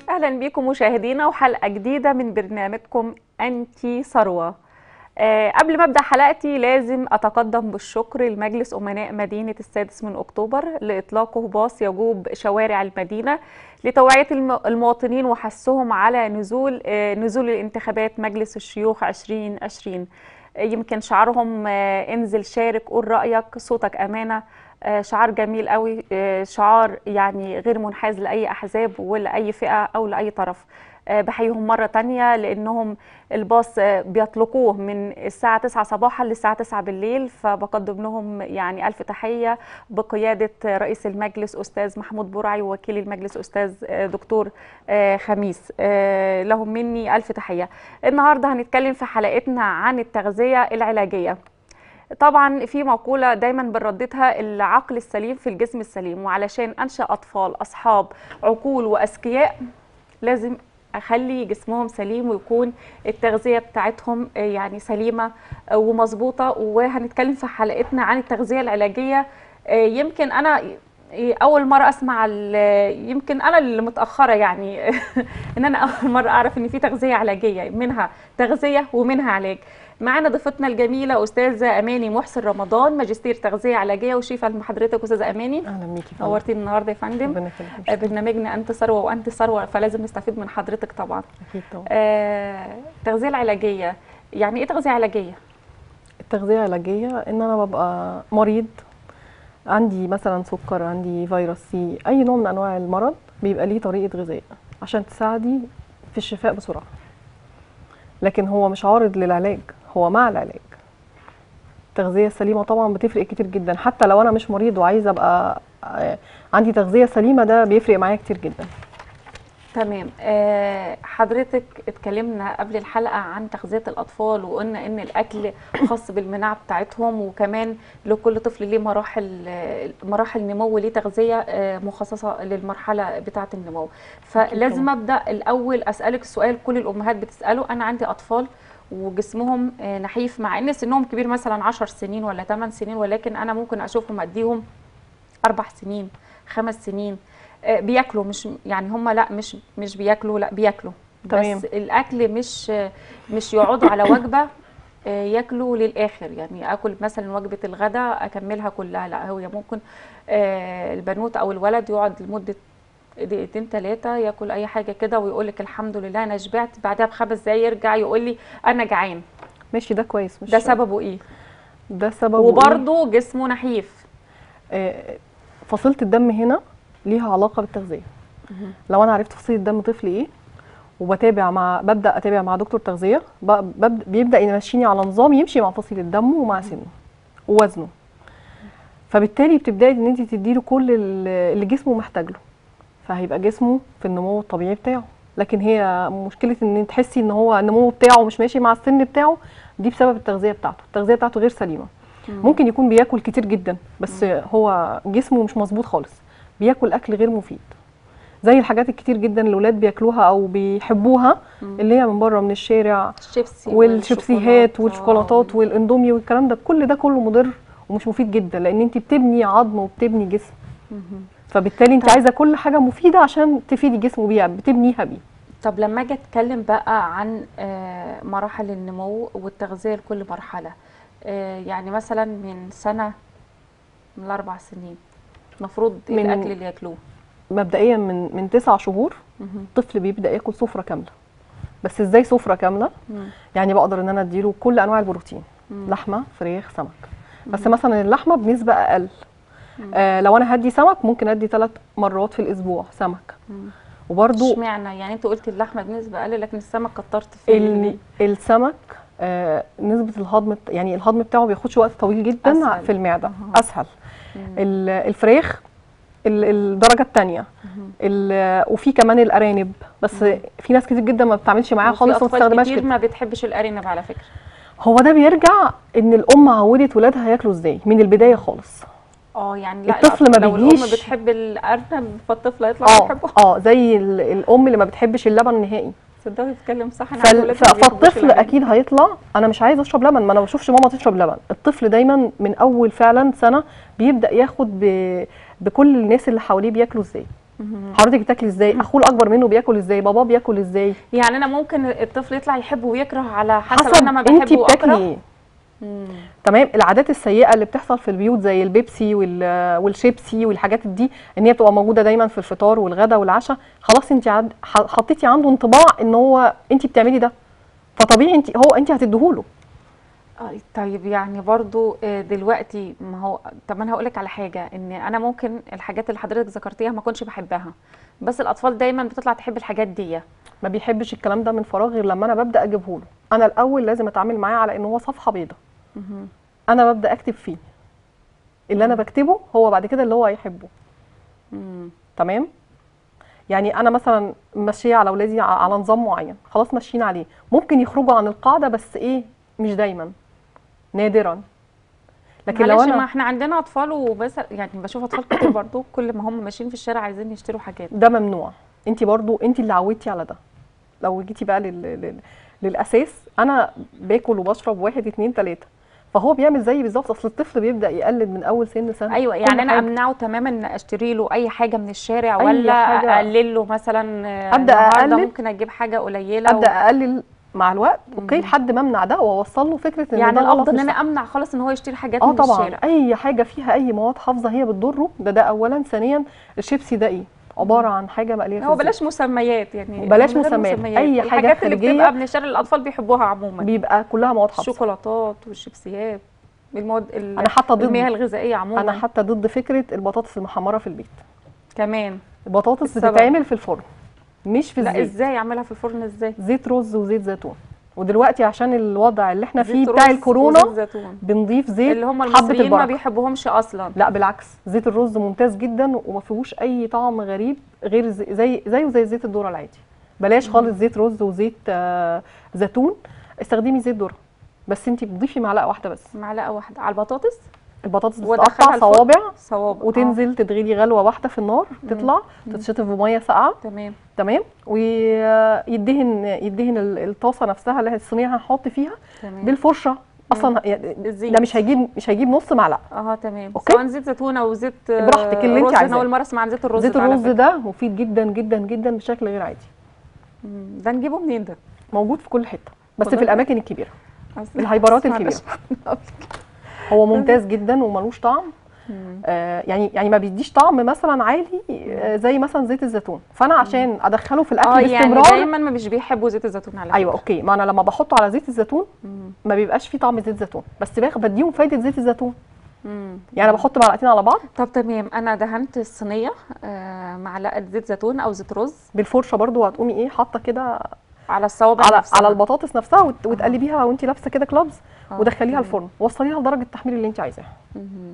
اهلا بيكم مشاهدينا وحلقه جديده من برنامجكم انتي ثروه أه قبل ما ابدا حلقتي لازم اتقدم بالشكر لمجلس امناء مدينه السادس من اكتوبر لاطلاقه باص يجوب شوارع المدينه لتوعيه الم- المواطنين وحثهم على نزول أه نزول الانتخابات مجلس الشيوخ 2020 آه، يمكن شعارهم آه، انزل شارك قول رايك صوتك امانه آه، شعار جميل قوي آه، شعار يعني غير منحاز لاي احزاب ولا اي فئه او لاي طرف آه، بحييهم مره تانية لانهم الباص آه، بيطلقوه من الساعه 9 صباحا للساعه 9 بالليل فبقدم لهم يعني الف تحيه بقياده رئيس المجلس استاذ محمود برعي ووكيل المجلس استاذ آه، دكتور آه، خميس آه، لهم مني الف تحيه النهارده هنتكلم في حلقتنا عن التغذيه العلاجيه طبعا في مقولة دايما بنرددها العقل السليم في الجسم السليم وعلشان أنشأ أطفال أصحاب عقول وأذكياء لازم أخلي جسمهم سليم ويكون التغذية بتاعتهم آه، يعني سليمة آه، ومظبوطة وهنتكلم في حلقتنا عن التغذية العلاجية آه، يمكن أنا أول مرة أسمع ال- يمكن أنا اللي متأخرة يعني إن أنا أول مرة أعرف إن في تغذية علاجية منها تغذية ومنها علاج معانا ضيفتنا الجميله استاذه اماني محسن رمضان ماجستير تغذيه علاجيه وشيفه لحضرتك استاذه اماني اهلا بيكي فندم. نورتيني النهارده يا فندم ربنا يخليك آه، برنامجنا انت ثروه وانت ثروه فلازم نستفيد من حضرتك طبعا اكيد طبعا آه، التغذيه العلاجيه يعني ايه تغذيه علاجيه التغذيه العلاجيه ان انا ببقى مريض عندي مثلا سكر عندي فيروس سي اي نوع من انواع المرض بيبقى ليه طريقه غذاء عشان تساعدي في الشفاء بسرعه لكن هو مش عارض للعلاج هو مع العلاج التغذيه السليمه طبعا بتفرق كتير جدا حتى لو انا مش مريض وعايزه ابقى آه، عندي تغذيه سليمه ده بيفرق معايا كتير جدا تمام آه، حضرتك اتكلمنا قبل الحلقة عن تغذية الأطفال وقلنا إن الأكل خاص بالمناعة بتاعتهم وكمان لكل طفل ليه مراحل آه، مراحل نمو ليه تغذية آه، مخصصة للمرحلة بتاعة النمو فلازم أبدأ الأول أسألك السؤال كل الأمهات بتسأله أنا عندي أطفال وجسمهم آه، نحيف مع إن سنهم كبير مثلا 10 سنين ولا 8 سنين ولكن أنا ممكن أشوفهم أديهم أربع سنين خمس سنين آه، بياكلوا مش يعني هم لا مش مش بياكلوا لا بياكلوا تمام. بس الاكل مش مش يقعدوا على وجبه آه، ياكلوا للاخر يعني اكل مثلا وجبه الغداء اكملها كلها لا هو ممكن آه، البنوت او الولد يقعد لمده دقيقتين ثلاثه ياكل اي حاجه كده ويقول لك الحمد لله انا شبعت بعدها بخمس دقايق يرجع يقول لي انا جعان ماشي ده كويس مش ده سببه ايه ده سببه إيه؟ وبرضه جسمه نحيف آه، فصيله الدم هنا ليها علاقه بالتغذيه لو انا عرفت فصيله دم طفل ايه وبتابع مع ببدا اتابع مع دكتور تغذيه ب- ببدأ بيبدا يمشيني على نظام يمشي مع فصيله دمه ومع سنه ووزنه فبالتالي بتبداي ان انت تديله كل ال- اللي جسمه محتاج له فهيبقى جسمه في النمو الطبيعي بتاعه لكن هي مشكله ان تحسي ان هو النمو بتاعه مش ماشي مع السن بتاعه دي بسبب التغذيه بتاعته التغذيه بتاعته غير سليمه ممكن يكون بياكل كتير جدا بس هو جسمه مش مظبوط خالص بياكل اكل غير مفيد زي الحاجات الكتير جدا اللي الولاد بياكلوها او بيحبوها اللي هي من بره من الشارع الشيبسي والشيبسيهات والشوكولاتة والشوكولاتات والاندومي والكلام ده كل ده كله مضر ومش مفيد جدا لان انت بتبني عظم وبتبني جسم مهم. فبالتالي انت طب. عايزه كل حاجه مفيده عشان تفيدي جسمه بيها بتبنيها بيه طب لما اجي اتكلم بقى عن آه، مراحل النمو والتغذيه لكل مرحله آه، يعني مثلا من سنه من الاربع سنين المفروض ايه من- الاكل اللي ياكلوه مبدئيا من من تسع شهور مهم. الطفل بيبدا ياكل سفره كامله بس ازاي سفره كامله مم. يعني بقدر ان انا اديله كل انواع البروتين مم. لحمه فراخ سمك بس مثلا اللحمه بنسبه اقل مم. آه لو انا هدي سمك ممكن ادي ثلاث مرات في الاسبوع سمك مم. وبرده اشمعنى يعني انت قلت اللحمه بنسبه اقل لكن السمك كترت فيه ال- السمك آه نسبه الهضم بت- يعني الهضم بتاعه بياخدش وقت طويل جدا أسهل. في المعده أها. اسهل مم. ال- الفراخ ال- الدرجه الثانيه وفي كمان الارانب بس مم. في ناس كتير جدا ما بتتعاملش معاها وفي خالص وما أطفال بتستخدمهاش كتير كده ما بتحبش الارنب على فكره هو ده بيرجع ان الام عودت ولادها ياكلوا ازاي من البدايه خالص اه يعني لا الطفل ما لو الام بيجيش- بتحب الارنب فالطفل هيطلع اه بيحبه اه زي ال- الام اللي ما بتحبش اللبن نهائي تصدقي بتتكلم صح انا فال- عندي ولاد ف- ما بيحبوش فالطفل الأرانب. اكيد هيطلع انا مش عايز اشرب لبن ما انا ما بشوفش ماما تشرب لبن الطفل دايما من اول فعلا سنه بيبدا ياخد ب... بكل الناس اللي حواليه بياكلوا ازاي حضرتك بتاكلي ازاي اخوه الاكبر منه بياكل ازاي باباه بياكل ازاي يعني انا ممكن الطفل يطلع يحبه ويكره على حسب, حسب انا ما انت بحبه بتاكلي واكره ايه تمام العادات السيئه اللي بتحصل في البيوت زي البيبسي وال- والشيبسي والحاجات دي ان هي بتبقى موجوده دايما في الفطار والغدا والعشاء خلاص انت عد... ح- حطيتي عنده انطباع ان هو انت بتعملي ده فطبيعي انت هو انت هتديهوله آه، طيب يعني برضو آه، دلوقتي ما هو طب انا هقول لك على حاجه ان انا ممكن الحاجات اللي حضرتك ذكرتيها ما كنتش بحبها بس الاطفال دايما بتطلع تحب الحاجات دي ما بيحبش الكلام ده من فراغ غير لما انا ببدا اجيبه له انا الاول لازم اتعامل معاه على ان هو صفحه بيضاء انا ببدا اكتب فيه اللي انا بكتبه هو بعد كده اللي هو هيحبه مم. تمام يعني انا مثلا ماشيه على اولادي ع- على نظام معين خلاص ماشيين عليه ممكن يخرجوا عن القاعده بس ايه مش دايما نادرا لكن لو معلش ما انا احنا عندنا اطفال وبس يعني بشوف اطفال كتير برضو كل ما هم ماشيين في الشارع عايزين يشتروا حاجات ده ممنوع انت برضو انت اللي عودتي على ده لو جيتي بقى لل... لل... للاساس انا باكل وبشرب واحد اتنين تلاته فهو بيعمل زيي بالظبط اصل الطفل بيبدا يقلد من اول سن سنه ايوه كل يعني انا حاجة. امنعه تماما ان اشتري له اي حاجه من الشارع أي ولا حاجة. اقلل له مثلا آه، أبدأ النهارده أقلل. ممكن اجيب حاجه قليله ابدا اقلل مع الوقت اوكي لحد ما امنع ده واوصل له فكره ان يعني ده غلط الافضل ان مش انا صح. امنع خالص ان هو يشتري حاجات اه من طبعا الشارع اي حاجه فيها اي مواد حافظه هي بتضره ده ده اولا ثانيا الشيبسي ده ايه عباره عن حاجه مقليه في هو الزيت. بلاش مسميات يعني بلاش من غير مسميات. أي حاجة الحاجات اللي خارجية بتبقى من الشارع الاطفال بيحبوها عموما بيبقى كلها مواد حافظه الشوكولاتات والشيبسيات المواد ال- انا حتى ضد المياه الغذائيه عموما انا حتى ضد فكره البطاطس المحمره في البيت كمان البطاطس السبب؟ بتتعمل في الفرن مش في لا الزيت ازاي اعملها في الفرن ازاي زيت رز وزيت زيتون ودلوقتي عشان الوضع اللي احنا فيه زيت بتاع رز الكورونا وزيت زيتون بنضيف زيت اللي هم حبه المصريين ما البركه بيحبوهمش اصلا لا بالعكس زيت الرز ممتاز جدا وما فيهوش اي طعم غريب غير زي زي زيه زي زيت الذره العادي بلاش خالص زيت رز وزيت آه زيتون استخدمي زيت ذره بس انت بتضيفي معلقه واحده بس معلقه واحده على البطاطس البطاطس وادخلها بتتقطع الفرن. صوابع صوابع آه، وتنزل تتغلي غلوه واحده في النار تطلع تتشطف بميه ساقعه تمام تمام ويدهن يدهن ال- الطاسه نفسها اللي هي الصينيه هنحط فيها تمام بالفرشه اصلا يعني بالزيت. ده مش هيجيب مش هيجيب نص معلقه اه تمام أوكي. سواء زيت زيتون او زيت آه، براحتك اللي انت رز. انا عايزاه. اول مره اسمع عن زيت الرز زيت ده على الرز فكرة. ده مفيد جدا جدا جدا بشكل غير عادي مم، ده نجيبه منين ده موجود في كل حته بس والله؟ في الاماكن الكبيره أصل- الهايبرات ما الكبيرة. سمعناش. هو ممتاز جدا وملوش طعم مم. آه يعني يعني ما بيديش طعم مثلا عالي آه زي مثلا زيت الزيتون فانا عشان ادخله في الاكل اه يعني باستمرار دايما ما مش بيحبوا زيت الزيتون على ايوه فكرة. اوكي ما انا لما بحطه على زيت الزيتون مم. ما بيبقاش فيه طعم زيت زيتون بس باخد بديهم فايده زيت الزيتون مم. يعني انا بحط معلقتين على بعض طب تمام انا دهنت الصينيه آه معلقه زيت زيتون او زيت رز بالفرشه برضو هتقومي ايه حاطه كده على الصوابع على نفسها. على البطاطس نفسها وت- وتقلبيها وانت لابسه كده كلوبز آه، ودخليها تمام. الفرن وصليها لدرجه التحمير اللي انت عايزاها مهم.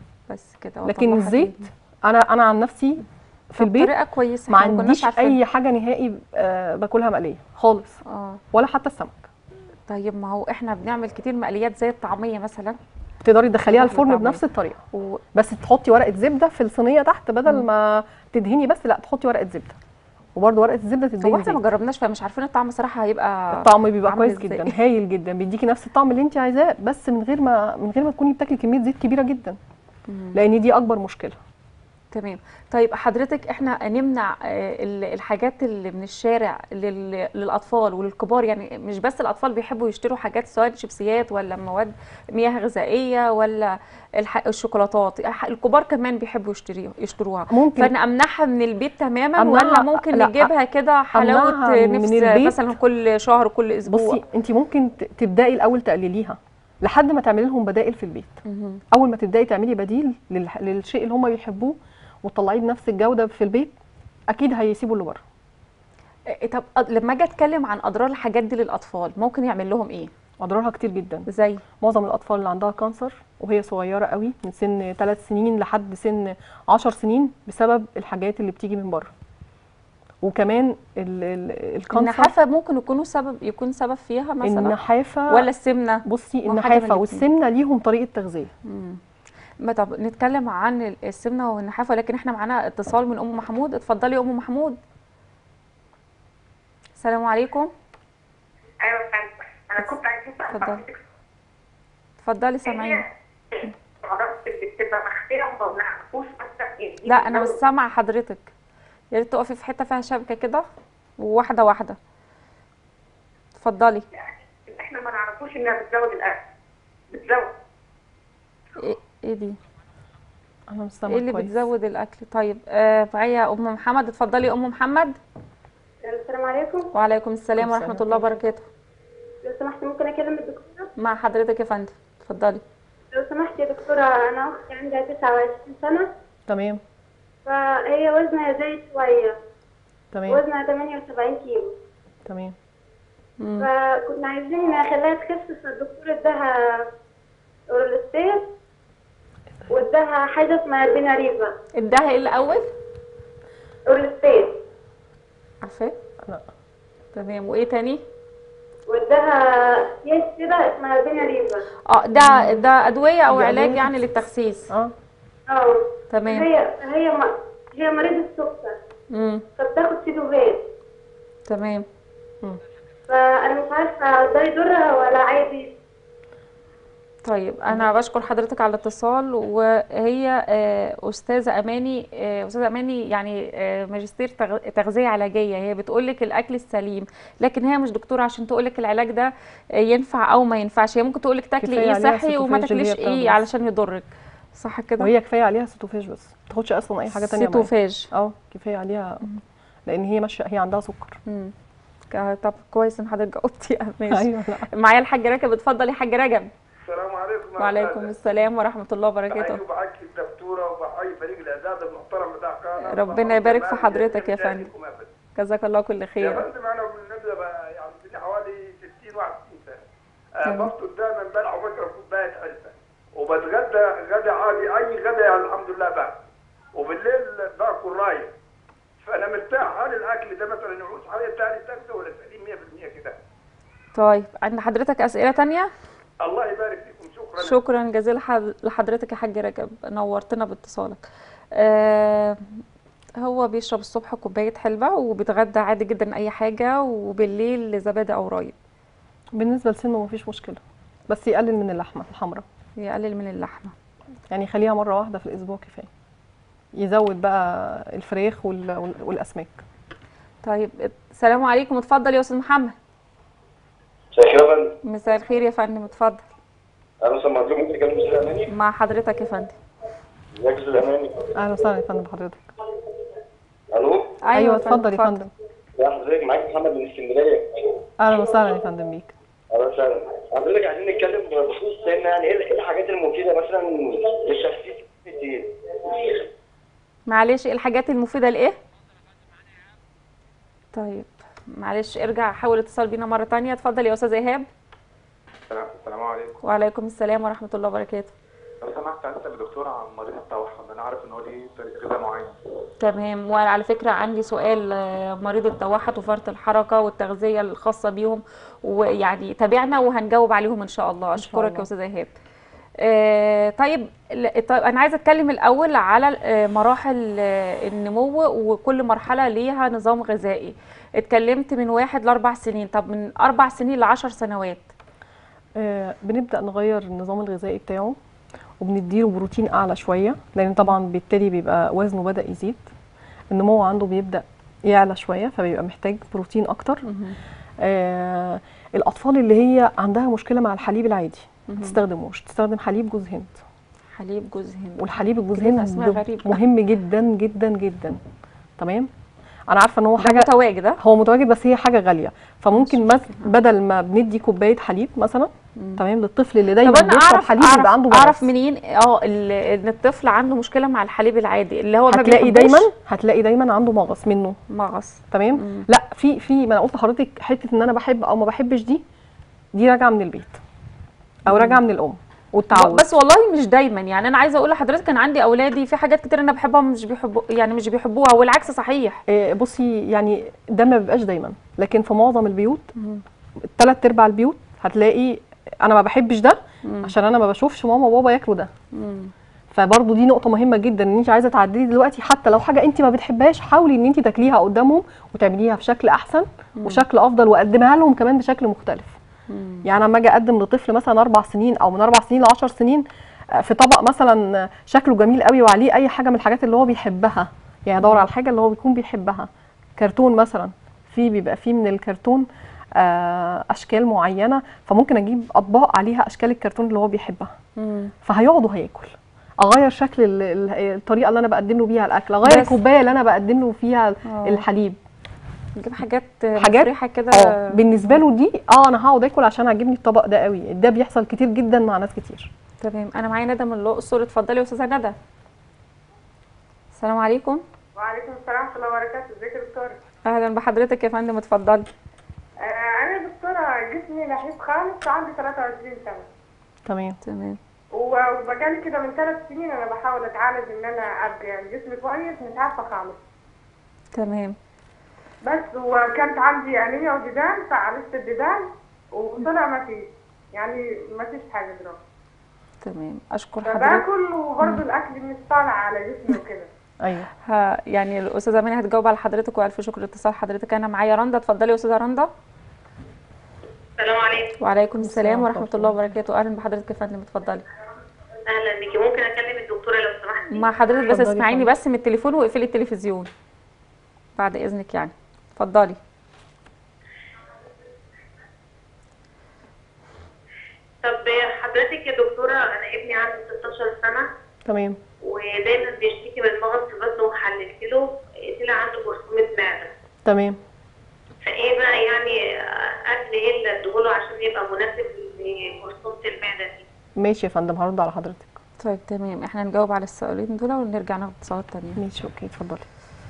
بس كده لكن وأطلعها الزيت تاني. انا انا عن نفسي في البيت بطريقه كويسه ما إحنا كناش عنديش عارفين. اي حاجه نهائي آه، باكلها مقليه خالص اه ولا حتى السمك طيب ما هو احنا بنعمل كتير مقليات زي الطعميه مثلا تقدري تدخليها طعمية. الفرن بنفس الطريقه و... بس تحطي ورقه زبده في الصينيه تحت بدل ما تدهني بس لا تحطي ورقه زبده وبرده ورقه الزبده هو تدهني احنا ما زيت جربناش فمش عارفين الطعم صراحه هيبقى الطعم بيبقى عامل كويس إزاي؟ جدا هايل جدا بيديكي نفس الطعم اللي انت عايزاه بس من غير ما من غير ما تكوني بتاكلي كميه زيت كبيره جدا مم. لان دي اكبر مشكله تمام طيب حضرتك احنا نمنع آه، ال- الحاجات اللي من الشارع لل- للاطفال وللكبار يعني مش بس الاطفال بيحبوا يشتروا حاجات سواء شيبسيات ولا مواد مياه غذائيه ولا الح- الشوكولاتات الح- الكبار كمان بيحبوا يشتري يشتروها ممكن فانا امنعها من البيت تماما أمنعها- ولا ممكن لا، نجيبها كده حلاوه أمنعها من نفس البيت. مثلا كل شهر كل اسبوع بصي انت ممكن ت- تبداي الاول تقلليها لحد ما تعملي لهم بدائل في البيت مهم. اول ما تبداي تعملي بديل لل- للشيء اللي هم بيحبوه وتطلعيه بنفس الجوده في البيت اكيد هيسيبوا اللي بره إيه، طب أ- لما اجي اتكلم عن اضرار الحاجات دي للاطفال ممكن يعمل لهم ايه اضرارها كتير جدا زي معظم الاطفال اللي عندها كانسر وهي صغيره قوي من سن 3 سنين لحد سن 10 سنين بسبب الحاجات اللي بتيجي من بره وكمان ال- ال- الكانسر النحافه ممكن يكونوا سبب يكون سبب فيها مثلا النحافه ولا السمنه بصي ما حاجة من النحافه الاتنين. والسمنه ليهم طريقه تغذيه مم. ما طب نتكلم عن ال- السمنه والنحافه لكن احنا معانا اتصال من ام محمود اتفضلي يا ام محمود السلام عليكم ايوه فهمت انا كنت عايزه اسال اتفضل. حضرتك اتفضلي سامعيني هي العضلات اللي بتبقى مخفيه وما بنعرفوش مثلا لا انا مش سامعه حضرتك يا ريت تقفي في حته فيها شبكه كده وواحده واحده اتفضلي احنا ما نعرفوش انها بتزود الاكل بتزود ايه إيه دي انا مش ايه سامعه اللي كويس بتزود الاكل طيب آه معايا ام محمد اتفضلي ام محمد السلام عليكم وعليكم السلام السلام. ورحمه الله وبركاته لو سمحت ممكن اكلم الدكتوره مع حضرتك يا فندم اتفضلي لو سمحت يا دكتوره انا اختي عندها 29 سنه تمام فهي وزنها زايد شويه تمام وزنها 78 كيلو تمام مم. فكنا عايزين نخليها تخس فالدكتور اداها اورلستير واداها حاجه اسمها بيناريفا اداها ايه الاول اورلستير عارفاه لا تمام وايه تاني واداها كيس كده اسمها بيناريفا اه ده ده ادويه او دي علاج أدوية يعني للتخسيس اه اه تمام هي هي م... هي مريضة سكر امم فبتاخد سيدوفيل تمام فانا مش عارفه ده يضرها ولا عادي طيب انا بشكر حضرتك على الاتصال وهي آه، استاذه اماني آه، استاذه اماني يعني آه، ماجستير تغ- تغذيه علاجيه هي بتقول لك الاكل السليم لكن هي مش دكتوره عشان تقول لك العلاج ده آه، ينفع او ما ينفعش هي ممكن تقول لك تاكلي كفاية ايه عليها صحي وما السيتوفاج اللي هي تاكليش ايه بتاخده. علشان يضرك صح كده وهي كفايه عليها سيتوفاج بس ما تاخدش اصلا اي حاجه تانية معاها سيتوفاج اه كفايه عليها لان هي ماشيه هي عندها سكر مم. ك- طب كويس ان حضرتك جاوبتي ماشي ايوه لا معايا الحاج رجب اتفضل يا حاج رجب السلام عليكم يا وعليكم أستاذة. السلام ورحمه الله وبركاته بحيي وبحيي الدكتوره وبحيي فريق الاعداد المحترم بتاع قناه ربنا يبارك في وجمال حضرتك يا جميع فندم. رجالكم أبداً. جزاك الله كل يا خير فندم انا بالنسبه بقى يعني عندي حوالي 60 61 سنه آه، تمام. بفطر دايما بلع وبشرب كوبايه علبه وبتغدى غدا عادي اي غدا يعني الحمد لله بقى وبالليل باكل رايح فانا مرتاح هل الاكل ده مثلا يعوز حاجه ثانيه تاخده ولا سليم 100% كده طيب عند حضرتك اسئله تانية الله يبارك فيكم شكرا شكرا جزيلا حض- لحضرتك يا حاج رجب نورتنا باتصالك آه هو بيشرب الصبح كوبايه حلبه وبيتغدى عادي جدا اي حاجه وبالليل زبادي او رايب بالنسبه لسنه مفيش مشكله بس يقلل من اللحمه الحمراء يقلل من اللحمه يعني يخليها مره واحده في الاسبوع كفايه يزود بقى الفراخ وال- وال- والاسماك طيب السلام عليكم اتفضل يا استاذ محمد مساء الخير يا فندم مساء الخير يا فندم اتفضل انا سمعت لكم ممكن تكلم استاذ اماني مع حضرتك يا فندم ازيك يا استاذ اماني اهلا وسهلا يا فندم حضرتك الو ايوه اتفضل يا فندم يا حضرتك معاك محمد من اسكندريه اهلا وسهلا يا فندم بيك اهلا وسهلا حضرتك عايزين نتكلم بخصوص سن يعني ايه إيه الحاجات المفيده مثلا للتخسيس التقيل معلش ايه الحاجات المفيدة لإيه؟ طيب معلش ارجع حاول اتصال بينا مرة تانية اتفضل يا أستاذ إيهاب السلام عليكم وعليكم السلام ورحمة الله وبركاته لو سمحت اسال دكتور عن مريض التوحد انا عارف ان هو ليه طريق غذاء معين تمام وعلى فكرة عندي سؤال آه، مريض التوحد وفرط الحركة والتغذية الخاصة بيهم ويعني تابعنا وهنجاوب عليهم إن شاء الله أشكرك الله. يا أستاذ إيهاب آه، طيب ل- طيب أنا عايزة أتكلم الأول على آه، مراحل آه، النمو وكل مرحلة ليها نظام غذائي اتكلمت من واحد لأربع سنين طب من أربع سنين لعشر سنوات آه، بنبدا نغير النظام الغذائي بتاعه وبنديله بروتين اعلى شويه لان طبعا بالتالي بيبقى وزنه بدا يزيد النمو عنده بيبدا يعلى شويه فبيبقى محتاج بروتين اكتر آه الاطفال اللي هي عندها مشكله مع الحليب العادي ما تستخدموش تستخدم حليب جوز هند حليب جوز هند والحليب الجوز كلمة هند أسماء غريبة. مهم جدا جدا جدا تمام انا عارفه ان هو ده حاجه متواجد ها؟ هو متواجد بس هي حاجه غاليه فممكن مس بدل ما بندي كوبايه حليب مثلا تمام للطفل اللي دايما طب انا بيشرب اعرف حليب اعرف, يبقى عنده أعرف مغص. منين اه ال- ان الطفل عنده مشكله مع الحليب العادي اللي هو ما هتلاقي بيحبوش دايما هتلاقي دايما عنده مغص منه مغص تمام لا في في ما انا قلت لحضرتك حته ان انا بحب او ما بحبش دي دي راجعه من البيت او راجعه من الام والتعود بس والله مش دايما يعني انا عايزه اقول لحضرتك كان عندي اولادي في حاجات كتير انا بحبها مش بيحبوا يعني مش بيحبوها والعكس صحيح آه، بصي يعني ده ما بيبقاش دايما لكن في معظم البيوت ثلاث ارباع البيوت هتلاقي انا ما بحبش ده عشان انا ما بشوفش ماما وبابا ياكلوا ده فبرضه دي نقطة مهمة جدا ان انت عايزة تعدلي دلوقتي حتى لو حاجة انت ما بتحبهاش حاولي ان انت تاكليها قدامهم وتعمليها بشكل احسن وشكل افضل وقدمها لهم كمان بشكل مختلف يعني لما اجي اقدم لطفل مثلا اربع سنين او من اربع سنين ل 10 سنين آه، في طبق مثلا شكله جميل قوي وعليه اي حاجة من الحاجات اللي هو بيحبها يعني ادور على الحاجه اللي هو بيكون بيحبها كرتون مثلا في بيبقى فيه من الكرتون آه، اشكال معينه فممكن اجيب اطباق عليها اشكال الكرتون اللي هو بيحبها مم. فهيقعد وهياكل اغير شكل ال- ال- الطريقه اللي انا بقدم له بيها الاكل اغير بس- الكوبايه اللي انا بقدم له فيها آه. الحليب نجيب حاجات حاجات- مفرحه كده اه بالنسبه له دي اه انا هقعد اكل عشان عاجبني الطبق ده قوي ده بيحصل كتير جدا مع ناس كتير تمام انا معايا ندى من الاقصر اتفضلي يا استاذه ندى السلام عليكم وعليكم السلام ورحمة الله وبركاته، ازيك يا دكتورة؟ اهلا بحضرتك يا فندم اتفضلي آه أنا دكتورة جسمي نحيف خالص وعندي 23 سنة، تمام تمام و- وبقالي كده من ثلاث سنين أنا بحاول أتعالج إن أنا أبقى يعني جسمي كويس مش عارفة خالص، تمام بس وكانت عندي أنيميا وديدان فعالجت الديدان وطلع ما فيش، يعني ما فيش حاجة دلوقتي، تمام اشكر حضرتك فباكل وبرضه الأكل مش طالع على جسمي وكده. ايوه ها يعني الاستاذه امينه هتجاوب على حضرتك والف شكر لاتصال حضرتك انا معايا رندا اتفضلي يا استاذه رندا السلام عليكم وعليكم السلام ورحمة ورحمه الله وبركاته اهلا بحضرتك يا فندم اتفضلي اهلا بيكي ممكن اكلم الدكتوره لو سمحتي مع حضرتك بس اتفضلي اسمعيني فندم. بس من التليفون واقفلي التلفزيون بعد اذنك يعني اتفضلي طب حضرتك يا دكتوره انا ابني عنده 16 سنه تمام ودايما بيشتكي من مغص في بطنه وحللت له طلع عنده جرثومه معده تمام فايه بقى يعني اكل ايه اللي اديهوله عشان يبقى مناسب لجرثومه المعده دي ماشي يا فندم هرد على حضرتك طيب تمام احنا نجاوب على السؤالين دول ونرجع ناخد اتصالات تانية ماشي اوكي اتفضلي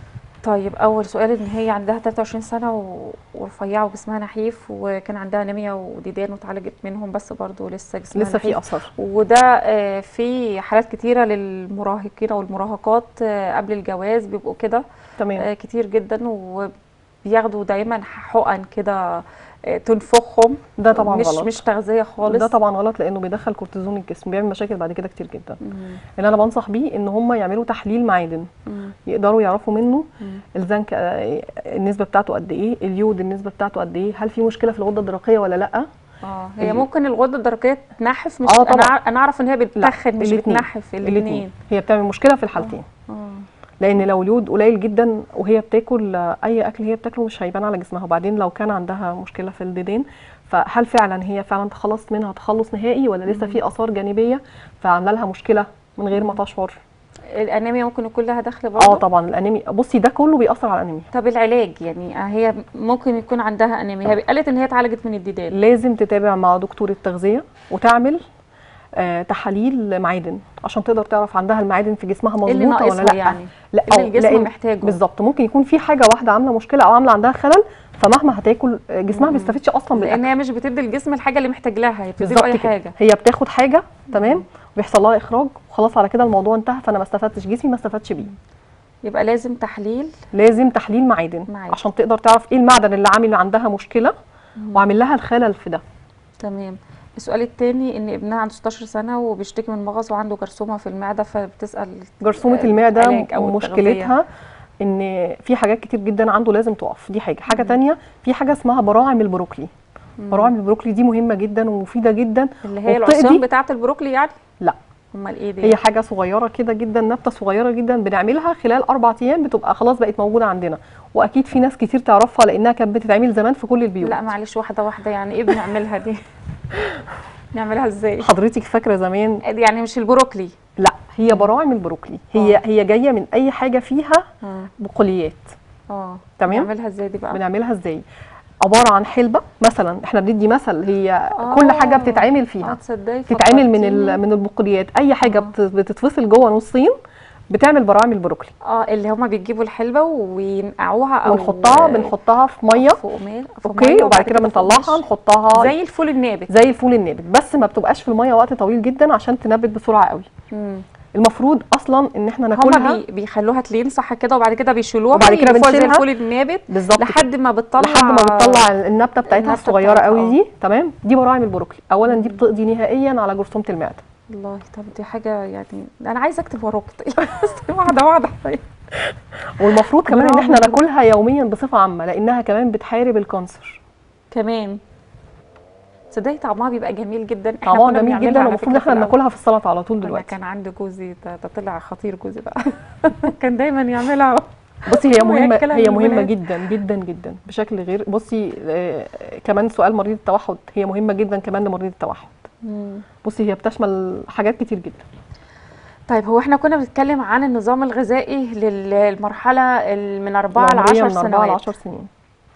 طيب اول سؤال ان هي عندها 23 سنه و- ورفيعه وجسمها نحيف وكان عندها انيميا وديدان واتعالجت منهم بس برضه لسه جسمها لسه في نحيف. اثر وده آه، في حالات كتيره للمراهقين او المراهقات آه، قبل الجواز بيبقوا كده تمام آه، كتير جدا وبياخدوا دايما حقن كده آه، تنفخهم ده طبعا مش غلط مش تغذيه خالص ده طبعا غلط لانه بيدخل كورتيزون الجسم بيعمل مشاكل بعد كده كتير جدا مم. اللي انا بنصح بيه ان هم يعملوا تحليل معادن مم. يقدروا يعرفوا منه مم. الزنك آه، النسبه بتاعته قد ايه اليود النسبه بتاعته قد ايه هل في مشكله في الغده الدرقيه ولا لا اه هي ال- ممكن الغده الدرقيه تنحف مش آه انا طبعا. ع- انا اعرف ان هي بتتخن مش الاتنين. بتنحف الاثنين هي بتعمل مشكله في الحالتين اه لان لو اليود قليل جدا وهي بتاكل آه، اي اكل هي بتاكله مش هيبان على جسمها وبعدين لو كان عندها مشكله في الديدان فهل فعلا هي فعلا تخلص منها تخلص نهائي ولا لسه في اثار جانبيه فعامله لها مشكله من غير ما تشعر الانيميا ممكن يكون لها دخل برضه اه طبعا الانيميا بصي ده كله بيأثر على الانيميا طب العلاج يعني هي ممكن يكون عندها انيميا هي قالت ان هي اتعالجت من الديدان لازم تتابع مع دكتور التغذيه وتعمل آه تحاليل معادن عشان تقدر تعرف عندها المعادن في جسمها ايه اللي مظبوطه ولا ناقصها لا يعني لا اللي أو الجسم لأن- محتاجه بالظبط ممكن يكون في حاجه واحده عامله مشكله او عامله عندها خلل فمهما هتاكل آه، جسمها ما بيستفيدش اصلا لان بالاكل هي مش بتدي الجسم الحاجه اللي محتاج لها هي بتدي له بالظبط اي كده حاجه هي بتاخد حاجه تمام وبيحصل لها اخراج وخلاص على كده الموضوع انتهى فانا ما استفدتش جسمي ما استفادش بيه يبقى لازم تحليل لازم تحليل معادن معادن. عشان تقدر تعرف ايه المعدن اللي عامل عندها مشكله وعامل لها الخلل في ده تمام السؤال التاني ان ابنها عنده 16 سنه وبيشتكي من مغص وعنده جرثومه في المعده فبتسال جرثومه آه، المعده علاج أو مشكلتها ان في حاجات كتير جدا عنده لازم تقف دي حاجه حاجه تانية في حاجه اسمها براعم البروكلي براعم البروكلي دي مهمه جدا ومفيده جدا اللي هي وبتقضي- العصيان بتاعه البروكلي يعني لا امال ايه دي هي حاجه صغيره كده جدا نبته صغيره جدا بنعملها خلال اربع ايام بتبقى خلاص بقت موجوده عندنا واكيد في ناس كتير تعرفها لانها كانت بتتعمل زمان في كل البيوت لا معلش واحده واحده يعني ايه بنعملها دي نعملها ازاي حضرتك فاكره زمان يعني مش البروكلي لا هي براعم البروكلي هي هي جايه من اي حاجه فيها اه بقوليات اه تمام. نعملها ازاي دي بقى بنعملها ازاي عباره عن حلبه مثلا احنا بندي مثل هي آه. كل حاجه بتتعمل اه فيها تصدقي بتتعمل من فكرتيني. ال- من البقوليات اي حاجه آه. بت- بتتفصل جوه نصين بتعمل براعم البروكلي اه اللي هما بيجيبوا الحلبه وينقعوها او ونحطها بنحطها في ميه في قماش في اوكي مية وبعد كده في بنطلعها قماش. نحطها زي الفول النابت زي الفول النابت بس ما بتبقاش في الميه وقت طويل جدا عشان تنبت بسرعه قوي مم. المفروض اصلا ان احنا هما ناكلها بي بيخلوها تلين صح كده وبعد كده بيشيلوها وبعد كده يلفوها زي بنشيلها. الفول النابت بالظبط كده. لحد ما بتطلع لحد ما بتطلع النبته بتاعتها النبتة الصغيره بتاعتها، قوي آه. دي تمام دي براعم البروكلي اولا دي بتقضي نهائيا على جرثومه المعده والله طب دي حاجه يعني انا عايزه اكتب وراك بس واحده واحده والمفروض كمان ان براعم احنا البروكلي. ناكلها يوميا بصفه عامه لانها كمان بتحارب الكانسر كمان تصدقي طعمها بيبقى جميل جدا احنا طعمها كنا جميل بنعملها جدا على والمفروض فكرة احنا في الأول. بناكلها في السلطه على طول انا دلوقتي كان عند جوزي ده ده طلع خطير جوزي بقى كان دايما يعملها بصي هي مهمه وياكلها هي من مهمه الولاد. جدا جدا جدا بشكل غير بصي آه، كمان سؤال مريض التوحد هي مهمه جدا كمان لمريض التوحد بصي هي بتشمل حاجات كتير جدا طيب هو احنا كنا بنتكلم عن النظام الغذائي للمرحله ال- من 4 ل العمرية 10 من 4 ل سنوات 10 سنين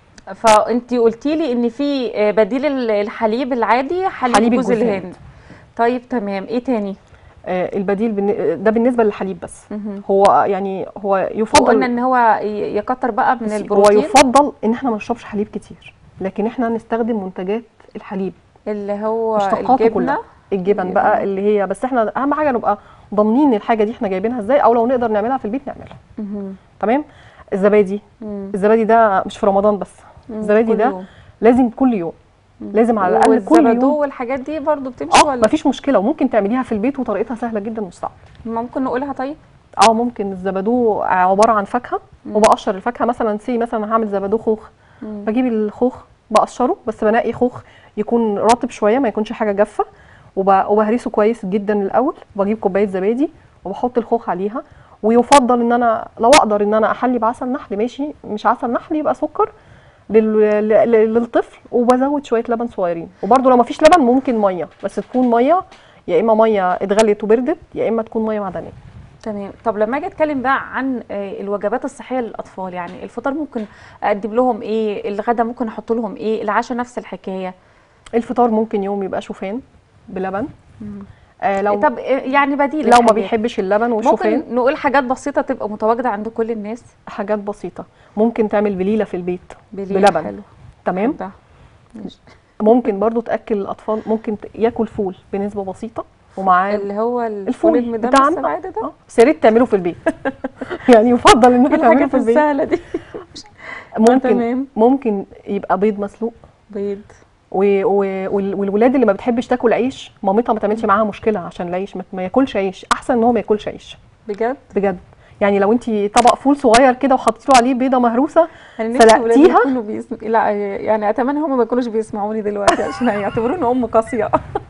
فانت قلتي لي ان في آه، بديل ال- الحليب العادي حليب, حليب جوز الجوز الهند طيب تمام ايه تاني آه، البديل بالن- ده بالنسبه للحليب بس مهم. هو يعني هو وقلنا يفضل ان هو ي- يكتر بقى من هو البروتين يفضل ان احنا ما نشربش حليب كتير لكن احنا نستخدم منتجات الحليب اللي هو مشتقاته الجبنه كلها الجبن بقى اللي هي بس احنا اهم حاجه نبقى ضامنين الحاجه دي احنا جايبينها ازاي او لو نقدر نعملها في البيت نعملها مهم. تمام الزبادي مم. الزبادي ده مش في رمضان بس الزبادي كل ده يوم. لازم كل يوم لازم على الاقل كل والزبادو يوم والحاجات دي برضو بتمشي اه ولا مفيش مشكله وممكن تعمليها في البيت وطريقتها سهله جدا مش صعبه ممكن نقولها طيب اه ممكن الزبادو عباره عن فاكهه وبقشر الفاكهه مثلا سي مثلا هعمل زبادو خوخ بجيب الخوخ بقشره بس بنقي خوخ يكون رطب شويه ما يكونش حاجه جافه وب- وبهرسه كويس جدا الاول وبجيب كوبايه زبادي وبحط الخوخ عليها ويفضل ان انا لو اقدر ان انا احلي بعسل نحل ماشي مش عسل نحل يبقى سكر لل- لل- للطفل وبزود شويه لبن صغيرين وبرده لو ما فيش لبن ممكن ميه بس تكون ميه يا اما ميه اتغلت وبردت يا اما تكون ميه معدنيه تمام طب لما اجي اتكلم بقى عن آه، الوجبات الصحيه للاطفال يعني الفطار ممكن اقدم لهم ايه الغدا ممكن احط لهم ايه العشاء نفس الحكايه الفطار ممكن يوم يبقى شوفان بلبن آه لو طب آه، يعني بديل لو ما الحاجات. بيحبش اللبن والشوفان ممكن نقول حاجات بسيطه تبقى متواجده عند كل الناس حاجات بسيطه ممكن تعمل بليله في البيت بليل بلبن حلو تمام بحبها. ماشي. ممكن برضو تاكل الاطفال ممكن ت- ياكل فول بنسبه بسيطه ومعاه اللي هو الفول الفول المدمس بتاعنا العادي ده اه بس يا ريت تعمله في البيت يعني يفضل ان ايه احنا تعمله الحاجات في البيت السهله دي ممكن تمام. ممكن يبقى بيض مسلوق بيض و- و- وال- والولاد اللي ما بتحبش تاكل عيش مامتها ما تعملش معاها مشكله عشان العيش ما- ما ياكلش عيش احسن ان هو ما ياكلش عيش بجد بجد يعني لو انت طبق فول صغير كده وحطيتي له عليه بيضه مهروسه انا نفسي ولادي سلقتيها يكونوا بيسم... لا يعني اتمنى هم ما يكونوش بيسمعوني دلوقتي عشان هيعتبروني ام قاسيه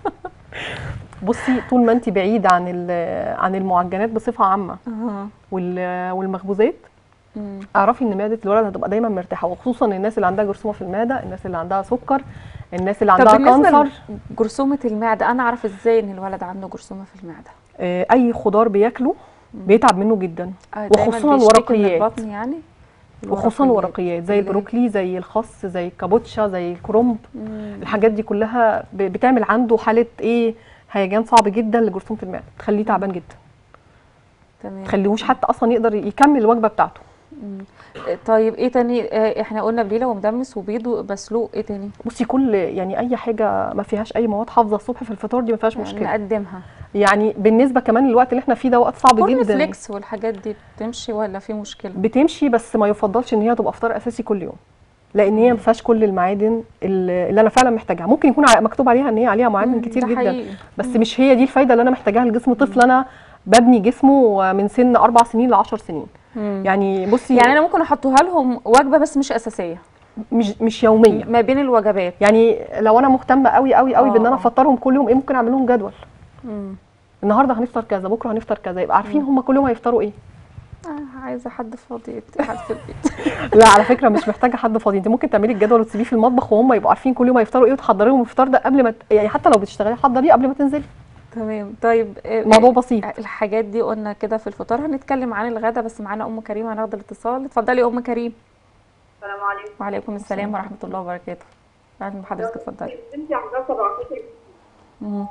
بصي طول ما انت بعيد عن ال- عن المعجنات بصفه عامه اه وال- والمخبوزات مم. اعرفي ان معده الولد هتبقى دايما مرتاحه وخصوصا الناس اللي عندها جرثومه في المعده الناس اللي عندها سكر الناس اللي طب عندها بالنسبه كانسر لجرثومه المعده انا اعرف ازاي ان الولد عنده جرثومه في المعده آه، اي خضار بياكله بيتعب منه جدا آه، دايماً وخصوصا بيشتكي من الورقيات. البطن يعني وخصوصا الورقيات زي اللي هي- البروكلي زي الخس زي الكابوتشا زي الكرنب مم. الحاجات دي كلها ب- بتعمل عنده حاله ايه هيجان صعب جدا لجرثومه المعده تخليه تعبان جدا تمام تخليهوش حتى اصلا يقدر يكمل الوجبه بتاعته آه، طيب ايه تاني آه، احنا قلنا بليله ومدمس وبيض ومسلوق ايه تاني بصي كل يعني اي حاجه ما فيهاش اي مواد حافظه الصبح في الفطار دي ما فيهاش يعني مشكله نقدمها يعني بالنسبه كمان للوقت اللي احنا فيه ده وقت صعب كورن جدا فليكس والحاجات دي بتمشي ولا في مشكله بتمشي بس ما يفضلش ان هي تبقى فطار اساسي كل يوم لان هي ما فيهاش كل المعادن اللي اللي انا فعلا محتاجاها ممكن يكون ع- مكتوب عليها ان هي عليها معادن مم، كتير ده جدا حقيقي. بس مش هي دي الفايده اللي انا محتاجاها لجسم طفل انا ببني جسمه من سن اربع سنين ل 10 سنين مم. يعني بصي يعني انا ممكن احطها لهم وجبه بس مش اساسيه مش مش يوميه ما بين الوجبات يعني لو انا مهتمه قوي قوي قوي آه، بان انا آه. افطرهم كل يوم ايه ممكن اعمل لهم جدول مم. النهارده هنفطر كذا بكره هنفطر كذا يبقى عارفين هم كل يوم هيفطروا ايه آه، عايزه حد فاضي قاعد في البيت لا على فكره مش محتاجه حد فاضي انت ممكن تعملي الجدول وتسيبيه في المطبخ وهم يبقوا عارفين كل يوم هيفطروا ايه وتحضري لهم الفطار ده قبل ما ت- يعني حتى لو بتشتغلي حضريه قبل ما تنزلي تمام طيب آه، الموضوع آه، بسيط. الحاجات دي قلنا كده في الفطار هنتكلم عن الغدا بس معانا ام كريم هناخد الاتصال اتفضلي يا ام كريم السلام عليكم وعليكم السلام ورحمه الله وبركاته اهلا بحضرتك اتفضلي بنتي عندها 17 مم.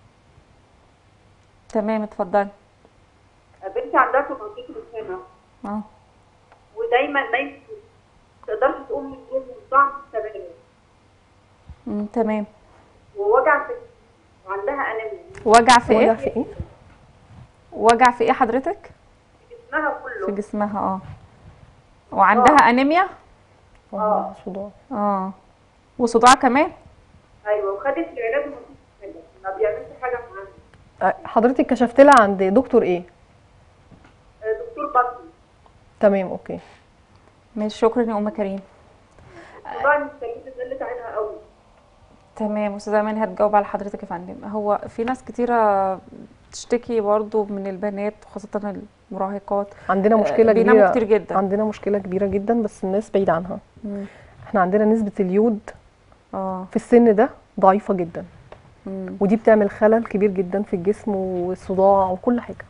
تمام اتفضلي بنتي عندها 17 سنه اه ودايما ما تقدرش تقوم من النوم وصداع تماما مم، تمام ووجع في وعندها انيميا وجع في وجع ايه في ايه وجع في ايه حضرتك جسمها في كله جسمها اه وعندها انيميا اه صداع اه وصداع كمان ايوه وخدت العلاج ومفيش حاجه ما بيعملش حاجه معاها آه، حضرتك كشفت لها عند دكتور ايه آه، دكتور بطني تمام اوكي ماشي شكرا يا ام كريم صداع المستميت ده اللي تعبها قوي تمام استاذه امان هتجاوب على حضرتك يا فندم هو في ناس كتيره بتشتكي برضو من البنات وخاصه المراهقات عندنا آه، مشكله بيناموا كبيره كتير جدا عندنا مشكله كبيره جدا بس الناس بعيد عنها مم. احنا عندنا نسبه اليود اه في السن ده ضعيفه جدا مم. ودي بتعمل خلل كبير جدا في الجسم والصداع وكل حاجه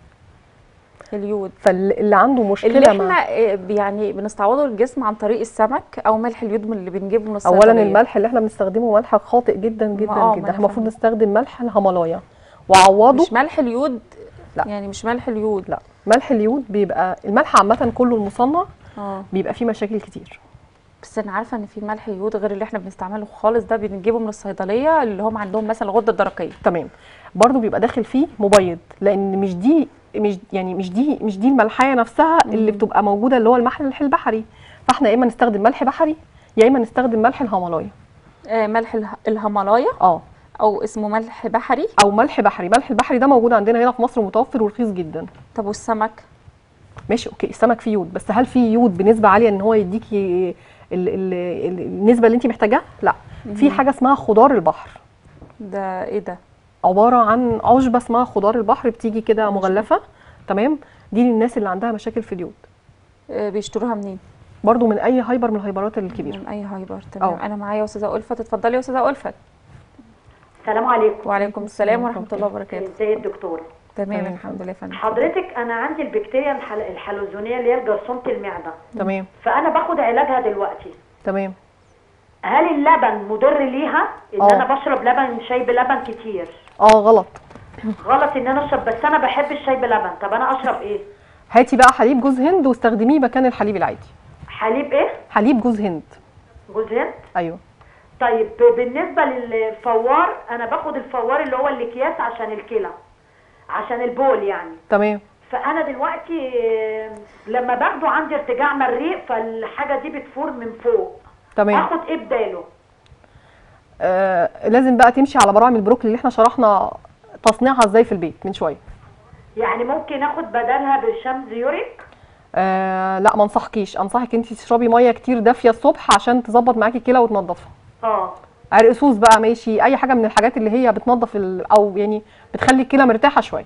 اليود فاللي عنده مشكله اللي مع احنا آه، يعني بنستعوضه الجسم عن طريق السمك او ملح اليود من اللي بنجيبه من الصيدليه اولا الملح اللي احنا بنستخدمه ملح خاطئ جدا جدا آه، ما جدا أنا احنا المفروض فاهمة. نستخدم ملح الهيمالايا وعوضه مش ملح اليود لا. يعني مش ملح اليود لا ملح اليود بيبقى الملح عامه كله المصنع اه بيبقى فيه مشاكل كتير بس انا عارفه ان في ملح اليود غير اللي احنا بنستعمله خالص ده بنجيبه من الصيدليه اللي هم عندهم مثلا الغده الدرقيه تمام برضو بيبقى داخل فيه مبيض لان مش دي مش يعني مش دي مش دي الملحيه نفسها اللي بتبقى موجوده اللي هو الملح البحري فاحنا يا اما نستخدم ملح بحري يا اما نستخدم ملح الهيمالايا آه ملح اله- الهيمالايا اه او اسمه ملح بحري او ملح بحري ملح البحري ده موجود عندنا هنا في مصر متوفر ورخيص جدا طب والسمك ماشي اوكي السمك فيه يود بس هل فيه يود بنسبه عاليه ان هو يديكي ال ال ال النسبه اللي انت محتاجاها لا في حاجه اسمها خضار البحر ده ايه ده عباره عن عشبه اسمها خضار البحر بتيجي كده مغلفه تمام دي للناس اللي عندها مشاكل في اليود آه بيشتروها منين برضو من اي هايبر من الهايبرات الكبيره من اي هايبر تمام أه. انا معايا استاذه الفت اتفضلي يا استاذه الفت السلام عليكم وعليكم السلام ورحمه الله وبركاته ازي الدكتور تمام تمام. الحمد لله يا فندم حضرتك انا عندي البكتيريا الحل... الحلزونيه اللي هي جرثومه المعده تمام فانا باخد علاجها دلوقتي تمام هل اللبن مضر ليها ان آه. انا بشرب لبن شاي بلبن كتير اه غلط غلط ان انا اشرب بس انا بحب الشاي بلبن طب انا اشرب ايه هاتي بقى حليب جوز هند واستخدميه مكان الحليب العادي حليب ايه حليب جوز هند جوز هند ايوه طيب بالنسبه للفوار انا باخد الفوار اللي هو الاكياس عشان الكلى عشان البول يعني تمام فانا دلوقتي آه، لما باخده عندي ارتجاع مريء فالحاجه دي بتفور من فوق تمام اخد ايه بداله آه لازم بقى تمشي على براعم البروكلي اللي احنا شرحنا تصنيعها ازاي في البيت من شويه يعني ممكن اخد بدلها برشام زيوريك آه لا ما انصحكيش انصحك انت تشربي ميه كتير دافيه الصبح عشان تظبط معاكي الكلى وتنضفها اه عرقسوس بقى ماشي اي حاجه من الحاجات اللي هي بتنظف ال- او يعني بتخلي الكلى مرتاحه شويه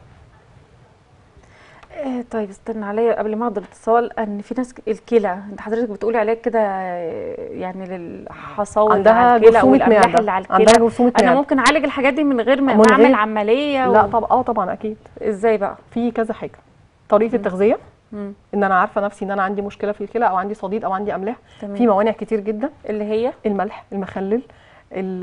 آه، طيب استنى عليا قبل ما اخد الاتصال ان في ناس ك- الكلى انت حضرتك بتقولي علاج كده آه، يعني للحصاوه اللي عندها على الكلى جرثومة والاملاح معدة. اللي على الكلى عندها جرثومة انا معدة. ممكن اعالج الحاجات دي من غير ما من ما اعمل غير- عمليه لا و... طب اه طبعا اكيد ازاي بقى في كذا حاجه طريقه التغذيه مم. ان انا عارفه نفسي ان انا عندي مشكله في الكلى او عندي صديد او عندي املاح تمام. في موانع كتير جدا اللي هي الملح المخلل ال-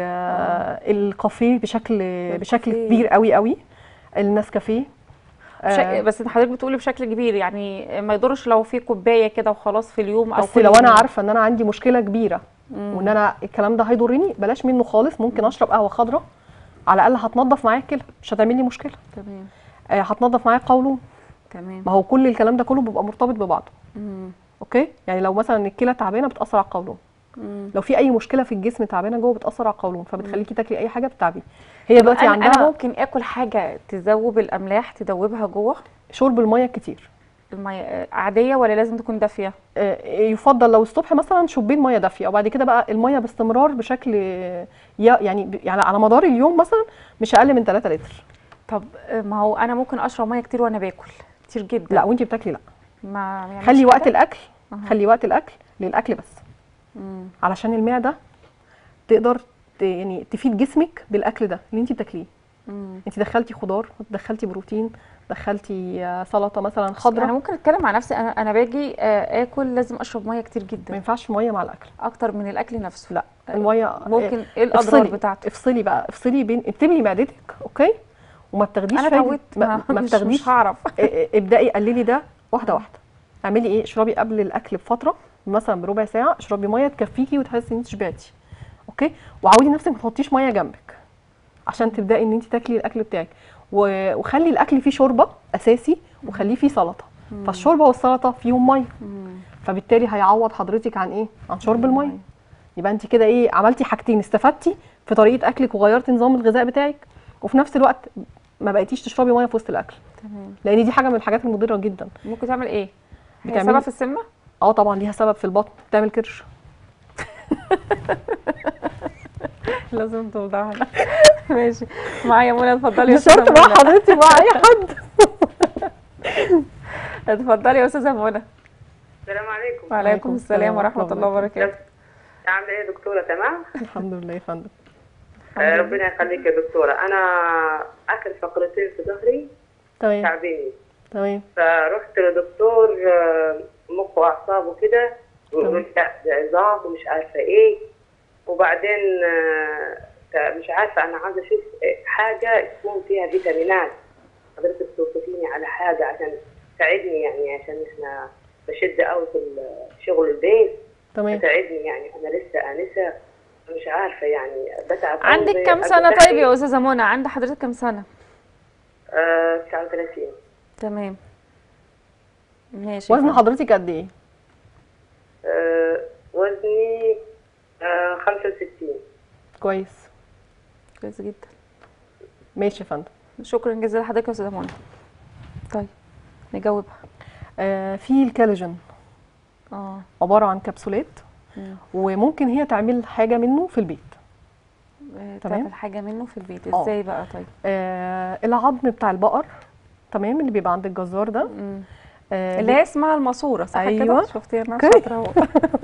الكافيه بشكل بشكل الكافيه. كبير قوي قوي النسكافيه بش... آه، بس انت حضرتك بتقولي بشكل كبير يعني ما يضرش لو في كوبايه كده وخلاص في اليوم او بس كل لو انا يومين. عارفه ان انا عندي مشكله كبيره وان انا الكلام ده هيضرني بلاش منه خالص ممكن اشرب قهوه خضراء على الاقل هتنضف معايا الكلى مش هتعمل لي مشكله تمام آه، هتنضف معايا القولون تمام ما هو كل الكلام ده كله بيبقى مرتبط ببعضه مم. اوكي يعني لو مثلا الكلى تعبانه بتاثر على القولون مم. لو في اي مشكله في الجسم تعبانه جوه بتاثر على القولون فبتخليكي تاكلي اي حاجه بتتعبي هي دلوقتي انا عندها انا ممكن اكل حاجه تذوب الاملاح تدوبها جوه شرب الميه كتير الميه عاديه ولا لازم تكون دافيه آه، يفضل لو الصبح مثلا شوبين ميه دافيه وبعد كده بقى الميه باستمرار بشكل آه، يا- يعني ب- يعني على مدار اليوم مثلا مش اقل من 3 لتر طب آه، ما هو انا ممكن اشرب ميه كتير وانا باكل كتير جدا لا وانت بتاكلي لا ما يعملش خلي وقت حاجة؟ الاكل أها. خلي وقت الاكل للاكل بس مم. علشان المعده تقدر ت- يعني تفيد جسمك بالاكل ده اللي انت بتاكليه مم. انت دخلتي خضار دخلتي بروتين دخلتي آه، سلطه مثلا انا خضراء ممكن اتكلم مع نفسي انا انا باجي آه، اكل لازم اشرب ميه كتير ما جدا ينفعش ميه مع الاكل اكتر من الاكل نفسه لا الميه ممكن ايه الاضرار افصلي بتاعته افصلي بقى افصلي بين ابتلي معدتك اوكي وما بتاخديش انا فايدة- اتعودت ما, ما, ما مش, بتاخديش مش هعرف ا- ا- ابدأي قللي ده واحده واحده اعملي ايه اشربي قبل الاكل بفتره مثلا بربع ساعه اشربي ميه تكفيكي وتحسي ان انت شبعتي اوكي وعودي نفسك ما تحطيش ميه جنبك عشان تبداي ان انت تاكلي الاكل بتاعك و- وخلي الاكل فيه شوربه اساسي وخليه فيه سلطه فالشوربه والسلطه فيهم ميه فبالتالي هيعوض حضرتك عن ايه عن شرب الميه يبقى انت كده ايه عملتي حاجتين استفدتي في طريقه اكلك وغيرتي نظام الغذاء بتاعك وفي نفس الوقت ما بقيتيش تشربي ميه في وسط الاكل تمام لان دي حاجه من الحاجات المضره جدا ممكن تعمل ايه هي بتعملي- سبب في السمنه اه طبعا ليها سبب في البطن بتعمل كرش لازم توضحنا ماشي معايا منى اتفضلي يا مش شرط استاذه مع منى حضرتك مع اي حد اتفضلي يا استاذه منى السلام عليكم وعليكم السلام ورحمه الله وبركاته عامله ايه يا دكتوره تمام الحمد لله يا فندم آه، ربنا يخليك يا دكتوره انا اخر فقرتين في ظهري تمام تعبيني تمام فرحت لدكتور آه، مخ واعصاب وكده ويقول لي لا ده عظام ومش عارفه ايه وبعدين آه، مش عارفه انا عايزه اشوف حاجه تكون فيها فيتامينات حضرتك توصفيني على حاجه عشان تساعدني يعني عشان احنا بشد قوي في شغل البيت تمام تساعدني يعني انا لسه انسه مش عارفه يعني بتعب أوي عندك زي كام سنه أجدادي. طيب يا استاذه منى عند حضرتك كام سنه آه 39 تمام ماشي وزن حضرتك قد ايه آه وزني آه 65 كويس كويس جدا ماشي يا فندم شكرا جزيلا لحضرتك يا استاذه منى طيب نجاوبها آه في الكالاجين اه عباره عن كبسولات مم. وممكن هي تعمل حاجه منه في البيت آه، تمام. تعمل حاجه منه في البيت آه. ازاي بقى طيب آه العظم بتاع البقر تمام اللي بيبقى عند الجزار ده مم. آه اللي هي اسمها الماسوره صح أيوة. كده شفتي انا أوكي. شاطره اهو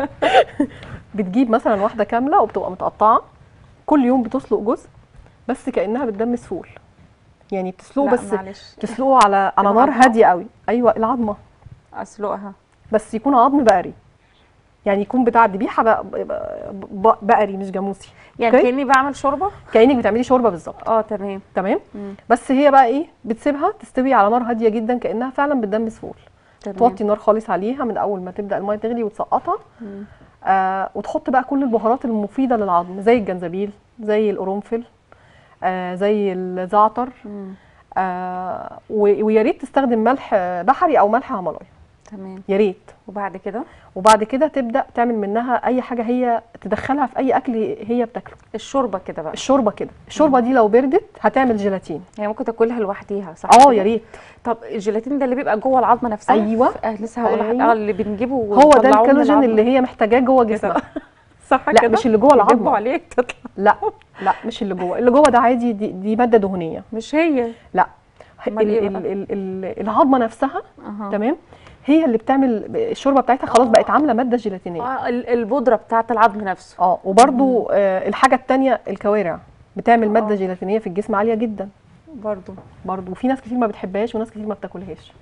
بتجيب مثلا واحده كامله وبتبقى متقطعه كل يوم بتسلق جزء بس كانها بتدمس فول يعني بتسلقه لا، بس معلش تسلقه على على نار العظمة؟ هاديه قوي ايوه العظمه اسلقها بس يكون عظم بقري يعني يكون بتاع الذبيحه بق- بق- بق- بقري مش جاموسي يعني أوكي. كاني بعمل شوربه كانك بتعملي شوربه بالظبط اه تمام تمام مم. بس هي بقى ايه بتسيبها تستوي على نار هاديه جدا كانها فعلا بتدمس فول تمام توطي النار خالص عليها من اول ما تبدا الميه تغلي وتسقطها مم. آه وتحط بقى كل البهارات المفيده للعظم زي الجنزبيل زي القرنفل آه زي الزعتر مم. آه و- ويا ريت تستخدم ملح بحري او ملح هيمالايا تمام يا ريت وبعد كده وبعد كده تبدا تعمل منها اي حاجه هي تدخلها في اي اكل هي بتاكله الشوربه كده بقى الشوربه كده الشوربه دي لو بردت هتعمل جيلاتين هي ممكن تاكلها لوحديها صح اه كده؟ يا ريت طب الجيلاتين ده اللي بيبقى جوه العظمه نفسها أيوة. آه لسه هقول أيوة. اه اللي بنجيبه هو ده ونطلعه من الكولاجين العظمة. اللي هي محتاجاه جوه جسمها صح لا كده مش اللي جوه بيجيبوا العظمه عليك تطلع لا لا مش اللي جوه اللي جوه ده عادي دي, دي ماده دهنيه مش هي لا أمال إيه ال بقى؟ ال ال ال العظمه نفسها اها تمام هي اللي بتعمل الشوربه بتاعتها خلاص بقت عامله ماده جيلاتينيه اه ال- البودره بتاعه العظم نفسه اه وبرده آه الحاجه التانية الكوارع بتعمل ماده آه. جيلاتينيه في الجسم عاليه جدا برضو برضه وفي ناس كتير ما بتحبهاش وناس كتير ما بتاكلهاش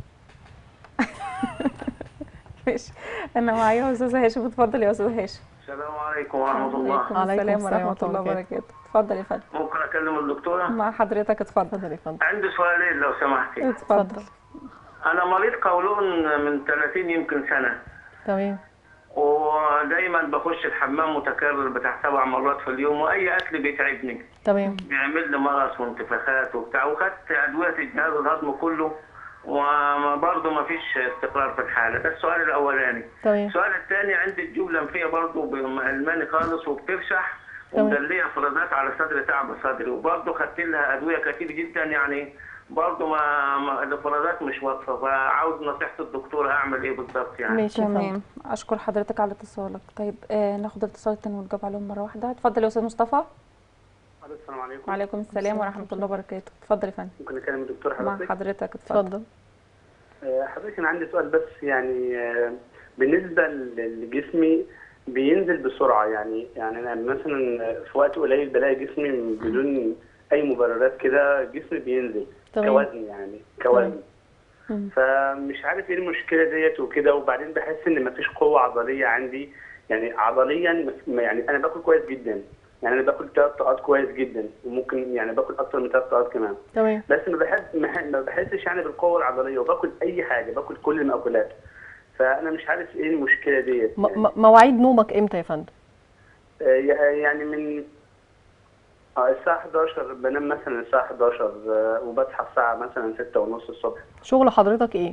ماشي انا معايا استاذه هاشم اتفضل يا استاذه هاشم السلام عليكم ورحمه الله عليكم عليكم السلام السلام ورحمه الله وبركاته اتفضل يا فندم ممكن اكلم الدكتوره مع حضرتك اتفضل اتفضل يا فندم عندي سؤالين لو سمحتي اتفضل انا مريض قولون من 30 يمكن سنه تمام ودايما بخش الحمام متكرر بتاع سبع مرات في اليوم واي اكل بيتعبني تمام بيعمل لي مرض وانتفاخات وبتاع وخدت ادويه الجهاز الهضمي كله وبرضه ما فيش استقرار في الحاله ده السؤال الاولاني تمام السؤال الثاني عندي الجيوب الانفيه برضه مهلماني خالص وبترشح تمام. ومدليه افرازات على صدري تعب صدري وبرضه خدت لها ادويه كتير جدا يعني برضه ما, ما الافرازات مش واقفه فعاوز نصيحه الدكتور اعمل ايه بالظبط يعني ماشي يا فندم تمام اشكر حضرتك على اتصالك طيب آه ناخد الاتصال التاني ونجاوب عليهم مره واحده اتفضل يا استاذ مصطفى السلام عليكم وعليكم السلام ورحمه الله وبركاته اتفضل يا فندم ممكن اكلم الدكتور مع حضرتك حضرتك اتفضل اتفضل آه، حضرتك انا عندي سؤال بس يعني آه، بالنسبه ل- لجسمي بينزل بسرعه يعني يعني انا مثلا في وقت قليل بلاقي جسمي بدون اي مبررات كده جسمي بينزل تمام كوزن يعني كوزن مم. فمش عارف ايه المشكله ديت وكده وبعدين بحس ان مفيش قوه عضليه عندي يعني عضليا مف- يعني انا باكل كويس جدا يعني انا باكل ثلاث طاقات كويس جدا وممكن يعني باكل اكتر من ثلاث طاقات كمان تمام بس ما بحس ما ما بحسش يعني بالقوه العضليه وباكل اي حاجه باكل كل المأكولات فانا مش عارف ايه المشكله ديت م- يعني, م- مواعيد نومك امتى يا فندم آه، يعني من آه، الساعه 11 بنام مثلا الساعه 11 آه، وبصحى الساعه مثلا 6 ونص الصبح شغل حضرتك ايه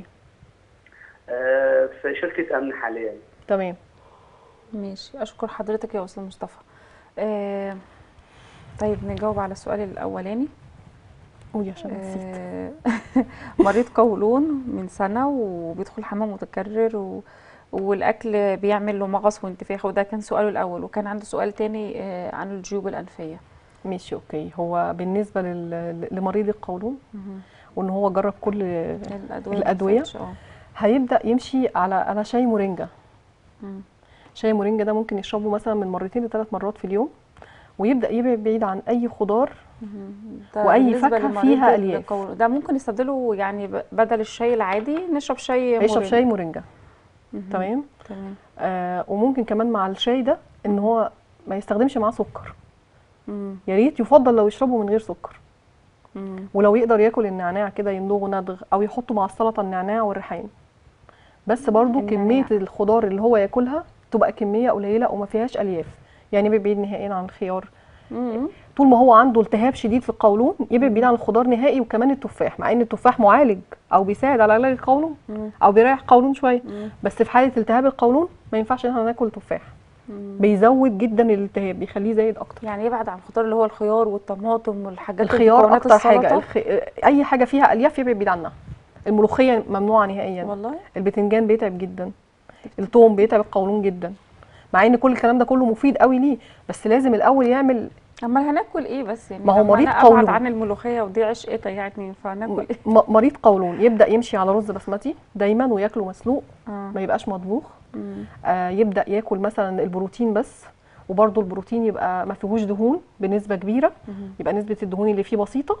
آه، في شركه امن حاليا تمام ماشي اشكر حضرتك يا استاذ مصطفى آه طيب نجاوب على السؤال الاولاني قولي عشان نسيت آه، مريض قولون من سنة وبيدخل حمام متكرر و... والأكل بيعمل له مغص وانتفاخ وده كان سؤاله الأول وكان عنده سؤال تاني آه، عن الجيوب الأنفية ماشي اوكي هو بالنسبه لل- لمريض القولون وان هو جرب كل الادويه الأدوية؟ مفيدش، اه هيبدا يمشي على على شاي مورينجا مم. شاي مورينجا ده ممكن يشربه مثلا من مرتين لثلاث مرات في اليوم ويبدا يبعد بعيد عن اي خضار ده وأي بالنسبة فاكهة لمريض فيها ألياف. القولون. ده ممكن نستبدله يعني ب- بدل الشاي العادي نشرب شاي هيشرب مورينجا. شاي مورينجا تمام تمام آه وممكن كمان مع الشاي ده ان هو ما يستخدمش معاه سكر مم. يا ريت يفضل لو يشربه من غير سكر مم. ولو يقدر ياكل النعناع كده يندغه ندغ او يحطه مع السلطه النعناع والريحان بس برضو النعناع. كميه الخضار اللي هو ياكلها تبقى كميه قليله وما فيهاش الياف يعني يبعد بعيد نهائيا عن الخيار مم. طول ما هو عنده التهاب شديد في القولون يبعد بعيد عن الخضار نهائي وكمان التفاح مع ان التفاح معالج او بيساعد على علاج القولون مم. او بيريح قولون شويه مم. بس في حاله التهاب القولون ما ينفعش ان احنا ناكل تفاح بيزود جدا الالتهاب بيخليه زايد اكتر يعني يبعد عن الخضار اللي هو الخيار والطماطم والحاجات الخيار المكونات اكتر حاجه السلطة. الخ... اي حاجه فيها الياف يبعد بعيد عنها الملوخيه ممنوعه نهائيا والله البتنجان بيتعب جدا الثوم بيتعب القولون جدا مع ان كل الكلام ده كله مفيد قوي ليه بس لازم الاول يعمل امال هناكل ايه بس يعني ما هو لما مريض أنا ابعد قولون. عن الملوخيه ودي عشقتها يعني فناكل ايه م- مريض قولون يبدا يمشي على رز بسمتي دايما وياكله مسلوق آه. ما يبقاش مطبوخ مم. آه يبدا ياكل مثلا البروتين بس وبرده البروتين يبقى ما فيهوش دهون بنسبه كبيره يبقى نسبه الدهون اللي فيه بسيطه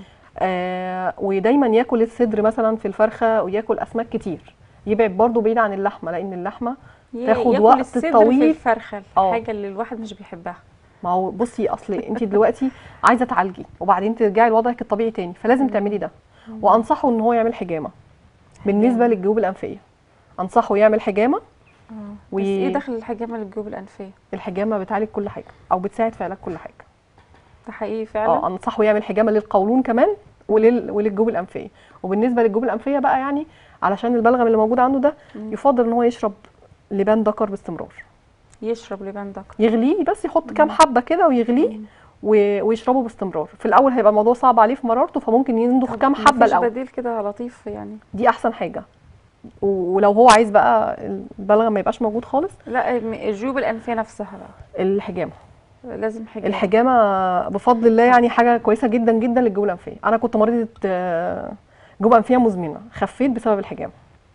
آه ودايما ياكل الصدر مثلا في الفرخه وياكل اسماك كتير يبعد برضه بعيد عن اللحمه لان اللحمه ي- تاخد ياكل وقت الصدر في طويل. الفرخه آه. الحاجه اللي الواحد مش بيحبها ما هو بصي اصل انت دلوقتي عايزه تعالجي وبعدين ترجعي لوضعك الطبيعي تاني فلازم تعملي ده وانصحه ان هو يعمل حجامه بالنسبه للجيوب الانفيه انصحه يعمل حجامه بس ايه دخل الحجامه للجيوب الانفيه والحجامه بتعالج كل حاجه او بتساعد في علاج كل حاجه ده حقيقي فعلا اه انصحه يعمل حجامه للقولون كمان ولل... وللجيوب الانفيه وبالنسبه للجيوب الانفيه بقى يعني علشان البلغم اللي موجود عنده ده يفضل ان هو يشرب لبان ذكر باستمرار يشرب لبان دكر يغليه بس يحط كام حبه كده ويغليه و... ويشربه باستمرار في الاول هيبقى الموضوع صعب عليه في مرارته فممكن ينضخ كام حبه مفيش الاول بديل كده لطيف يعني دي احسن حاجه و- ولو هو عايز بقى البلغم ما يبقاش موجود خالص لا م- الجيوب الانفيه نفسها بقى الحجامه لازم حجامه الحجامه بفضل الله يعني حاجه كويسه جدا جدا للجيوب الانفيه انا كنت مريضه آه، جيوب انفيه مزمنه خفيت بسبب الحجامه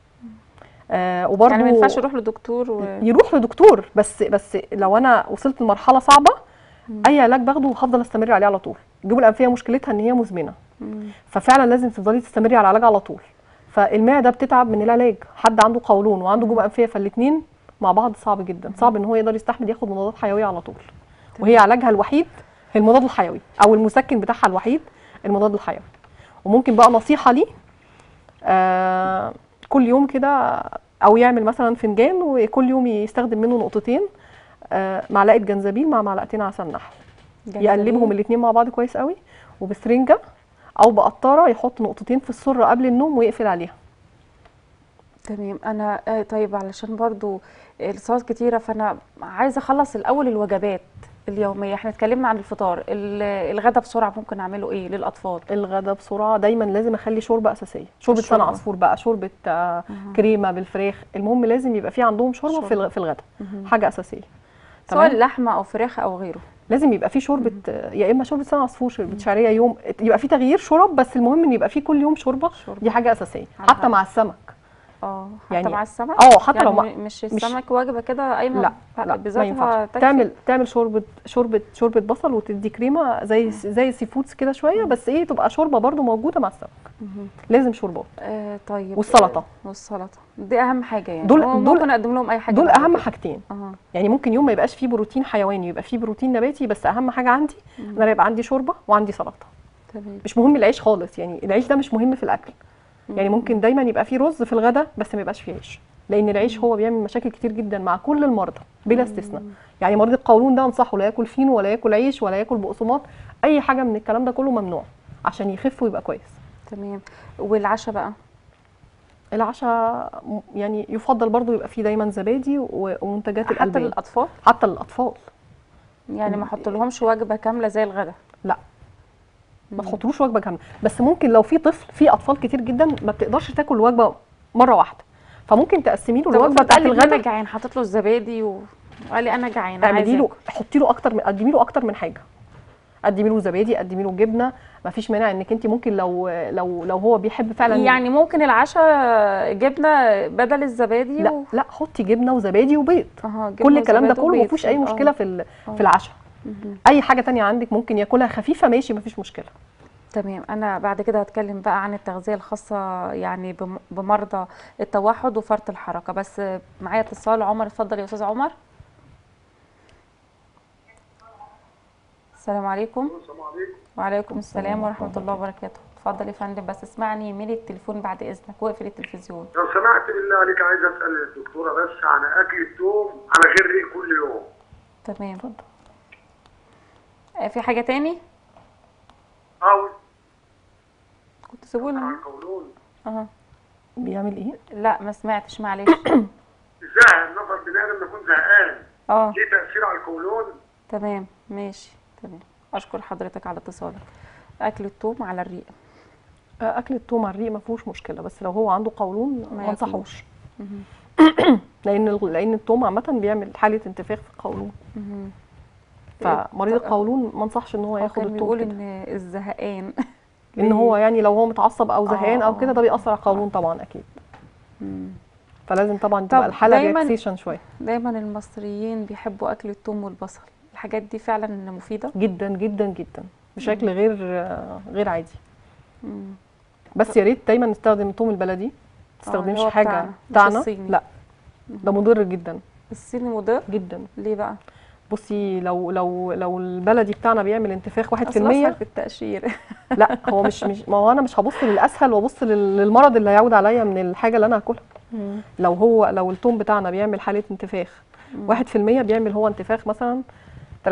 آه وبرده يعني ما ينفعش يروح لدكتور و... يروح لدكتور بس بس لو انا وصلت لمرحله صعبه اي علاج باخده هفضل استمر عليه على طول الجيوب الانفيه مشكلتها ان هي مزمنه مم. ففعلا لازم تفضلي تستمري على العلاج على طول فالمعده بتتعب من العلاج حد عنده قولون وعنده جيوب انفيه فالاثنين مع بعض صعب جدا صعب ان هو يقدر يستحمل ياخد مضادات حيويه على طول وهي علاجها الوحيد المضاد الحيوي او المسكن بتاعها الوحيد المضاد الحيوي وممكن بقى نصيحه ليه آه كل يوم كده او يعمل مثلا فنجان وكل يوم يستخدم منه نقطتين آه معلقه جنزبيل مع معلقتين عسل نحل يقلبهم الاثنين مع بعض كويس قوي وبسرنجه او بقطاره يحط نقطتين في السره قبل النوم ويقفل عليها تمام انا آه، طيب علشان برضو الاتصالات كتيره فانا عايزه اخلص الاول الوجبات اليوميه احنا اتكلمنا عن الفطار ال- الغدا بسرعه ممكن اعمله ايه للاطفال الغدا بسرعه دايما لازم اخلي شوربه اساسيه شوربه الشوربة. لسان عصفور بقى شوربه آه كريمه بالفراخ المهم لازم يبقى في عندهم شوربه في الغ- في الغدا حاجه اساسيه سواء تمام لحمه او فراخ او غيره لازم يبقى في شوربه آه، يا اما شوربه لسان عصفور شوربه شعريه يوم يبقى في تغيير شرب بس المهم ان يبقى في كل يوم شوربه شوربة. دي حاجه اساسيه على حتى حق. مع السمك اه حتى يعني- مع السمك اه حتى يعني لو ما- م- مش السمك وجبه كده ايمن لا لا ما بذاتها ينفعش تكفي؟ تعمل تعمل شوربه شوربه شوربه بصل وتدي كريمه زي زي السي فودز كده شويه بس ايه تبقى شوربه برضو موجوده مع السمك لازم شوربات آه طيب والسلطة. آه، والسلطه دي اهم حاجه يعني دول- هو دول- ممكن اقدم لهم اي حاجه دول بعد اهم كده. حاجتين اه يعني ممكن يوم ما يبقاش فيه بروتين حيواني يبقى فيه بروتين نباتي بس اهم حاجه عندي ان انا يبقى عندي شوربه وعندي سلطه تمام مش مهم العيش خالص يعني العيش ده مش مهم في الاكل يعني ممكن دايما يبقى فيه رز في الغداء بس ما يبقاش فيه عيش لان العيش هو بيعمل مشاكل كتير جدا مع كل المرضى بلا استثناء يعني مريض القولون ده انصحه لا ياكل فينو ولا ياكل عيش ولا ياكل بقسماط اي حاجه من الكلام ده كله ممنوع عشان يخف ويبقى كويس تمام والعشاء بقى العشاء م- يعني يفضل برضو يبقى فيه دايما زبادي و- ومنتجات حتى الالبان للاطفال حتى للاطفال يعني ما احط لهمش وجبه كامله زي الغدا لا ما تحطلوش وجبه كامله بس ممكن لو في طفل في اطفال كتير جدا ما بتقدرش تاكل وجبه مره واحده فممكن تقسمي له الوجبه بتاعت انا الغداء جعان حاطط له الزبادي و... وقال لي انا جعان اعملي عايز له آكل. حطي له اكتر من قدمي له اكتر من حاجه قدمي له زبادي قدمي له جبنه مفيش مانع انك انت ممكن لو لو لو هو بيحب فعلا يعني ممكن العشاء جبنه بدل الزبادي لا و... لا حطي جبنه وزبادي وبيض أها جبنة كل الكلام ده وزبادي كله وبيض. مفيش اي آه. مشكله في ال- آه. في العشاء مهم. اي حاجه تانية عندك ممكن ياكلها خفيفه ماشي مفيش مشكله تمام انا بعد كده هتكلم بقى عن التغذيه الخاصه يعني بم- بمرضى التوحد وفرط الحركه بس معايا اتصال عمر اتفضل يا استاذ عمر السلام عليكم السلام عليكم وعليكم السلام ورحمه الله وبركاته اتفضل يا فندم بس اسمعني من التليفون بعد اذنك واقفل التلفزيون لو سمحت بالله عليك عايز اسال الدكتوره بس عن اكل التوم على غير ريق كل يوم تمام آه، في حاجه تاني او كنت سيبوني على القولون اه بيعمل ايه لا ما سمعتش معلش زهق نفر بني ادم يكون زهقان اه ليه تاثير على القولون تمام ماشي تمام اشكر حضرتك على اتصالك اكل الثوم على الريق آه، اكل التوم على الريق ما فيهوش مشكله بس لو هو عنده قولون ما ما انصحوش مهم. لان ال- لان التوم عامه بيعمل حاله انتفاخ في القولون مهم. فمريض القولون ما انصحش ان هو هو ياخد كان التوم بيقول كده ان الزهقان ان هو يعني لو هو متعصب او زهقان آه، او كده آه. ده بيأثر على القولون طبعا اكيد مم. فلازم طبعا طب تبقى الحاله دايماً- ريلاكسيشن شويه دايما المصريين بيحبوا اكل الثوم والبصل الحاجات دي فعلا مفيده جدا جدا جدا بشكل غير آه، غير عادي مم. بس يا ريت دايما نستخدم الثوم البلدي ما اللي تستخدمش هو حاجه بتاعنا، مش بتاعنا الصيني. لا ده مضر جدا الصيني مضر جدا ليه بقى بصي لو لو لو البلدي بتاعنا بيعمل انتفاخ 1% اصل اسهل في التقشير لا هو مش مش ما هو انا مش هبص للاسهل وابص لل- للمرض اللي هيعود عليا من الحاجه اللي انا هاكلها لو هو لو التوم بتاعنا بيعمل حاله انتفاخ 1% بيعمل هو انتفاخ مثلا 30%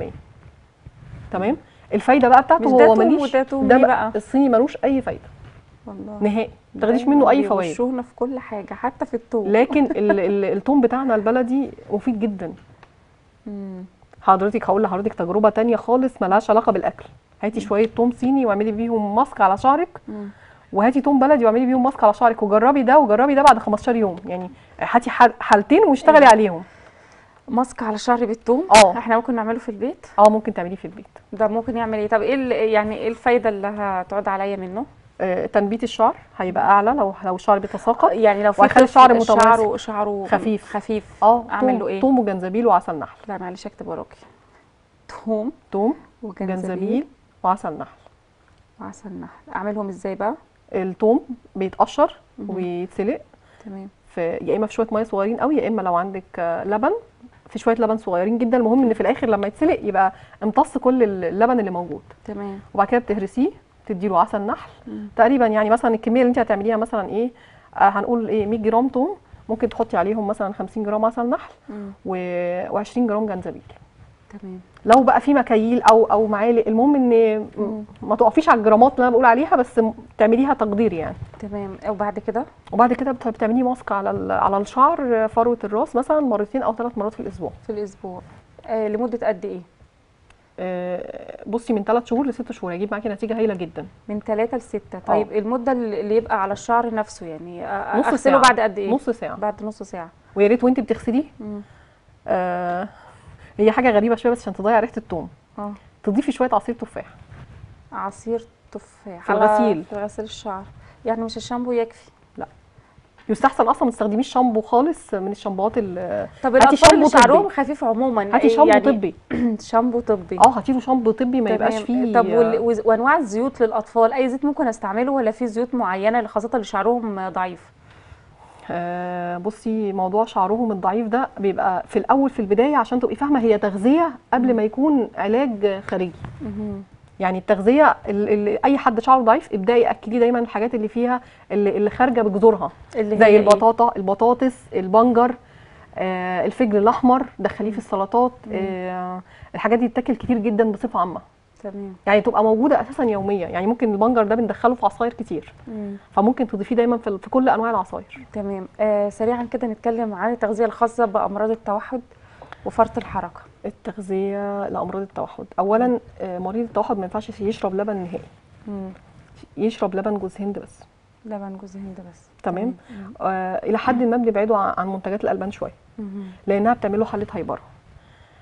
تمام الفايده بقى بتاعته مش ده هو توم ماليش وده توم ده ليه بقى بقى؟ الصيني ملوش اي فايده والله نهائي ما تاخديش دايماً منه اي فوائد بيغشونا في كل حاجه حتى في الثوم لكن ال ال التوم بتاعنا البلدي مفيد جدا مم. حضرتك هقول لحضرتك تجربه تانية خالص ملهاش علاقه بالاكل هاتي شويه توم صيني واعملي بيهم ماسك على شعرك مم. وهاتي توم بلدي واعملي بيهم ماسك على شعرك وجربي ده وجربي ده بعد 15 يوم يعني هاتي حال- حالتين واشتغلي عليهم ماسك على الشعر بالثوم اه. احنا ممكن نعمله في البيت اه ممكن تعمليه في البيت ده ممكن يعمل ايه طب ايه ال- يعني ايه الفايده اللي هتعود عليا منه آه، تنبيت الشعر هيبقى اعلى لو لو الشعر بيتساقط يعني لو في وهيخلي طفل الشعر متماسك. شعره شعره خفيف. خفيف اه اعمل توم- له ايه توم وجنزبيل وعسل نحل لا معلش اكتب وراكي توم توم وجنزبيل جنزبيل وعسل نحل وعسل نحل اعملهم ازاي بقى التوم بيتقشر وبيتسلق تمام في يا اما في شويه ميه صغيرين قوي يا اما لو عندك آه، لبن في شويه لبن صغيرين جدا المهم ان في الاخر لما يتسلق يبقى امتص كل اللبن اللي موجود تمام وبعد كده بتهرسيه تدي له عسل نحل مم. تقريبا يعني مثلا الكميه اللي انت هتعمليها مثلا ايه آه هنقول ايه 100 جرام توم ممكن تحطي عليهم مثلا 50 جرام عسل نحل مم. و20 جرام جنزبيل تمام لو بقى في مكاييل او او معالق المهم ان م- ما تقفيش على الجرامات اللي انا بقول عليها بس م- تعمليها تقدير يعني تمام وبعد كده وبعد كده بت- بتعملي ماسك على ال- على الشعر فروه الراس مثلا مرتين او ثلاث مرات في الاسبوع في الاسبوع آه لمده قد ايه آه، بصي من ثلاث شهور لست شهور هيجيب معاكي نتيجه هايله جدا من ثلاثة لستة طيب المدة اللي يبقى على الشعر نفسه يعني آه، نص اغسله ساعة. بعد قد ايه نص ساعه بعد نص ساعة ويا ريت وانت بتغسليه مم. آه هي حاجه غريبه شويه بس عشان تضيع ريحه الثوم اه تضيفي شويه عصير تفاح عصير تفاح في على- الغسيل. في غسيل الشعر يعني مش الشامبو يكفي يستحسن اصلا ما تستخدميش شامبو خالص من الشامبوهات ال- طب هاتي الاطفال اللي شامبو شعرهم طبي. خفيف عموما هاتي إيه شامبو يعني طبي شامبو طبي اه هاتي له شامبو طبي ما يبقاش تمام. فيه طب وال- وز- وانواع الزيوت للاطفال اي زيت ممكن استعمله ولا في زيوت معينه خاصه اللي شعرهم ضعيف آه بصي موضوع شعرهم الضعيف ده بيبقى في الاول في البدايه عشان تبقي فاهمه هي تغذيه قبل ما يكون علاج خارجي يعني التغذيه اللي اي حد شعره ضعيف ابداي اكليه دايما الحاجات اللي فيها اللي, اللي خارجه بجذورها اللي زي هي البطاطا البطاطس البنجر آه الفجل الاحمر دخليه في السلطات آه الحاجات دي تتاكل كتير جدا بصفه عامه تمام يعني تبقى موجوده اساسا يوميا يعني ممكن البنجر ده بندخله في عصاير كتير مم. فممكن تضيفيه دايما في, في كل انواع العصاير تمام آه سريعا كده نتكلم عن التغذيه الخاصه بامراض التوحد وفرط الحركه التغذيه لامراض التوحد اولا آه، مريض التوحد ما ينفعش يشرب لبن نهائي مم. يشرب لبن جوز هند بس لبن جوز هند بس تمام مم. آه الى حد ما بنبعده عن عن منتجات الالبان شويه مم. لانها بتعمل له حاله هايبره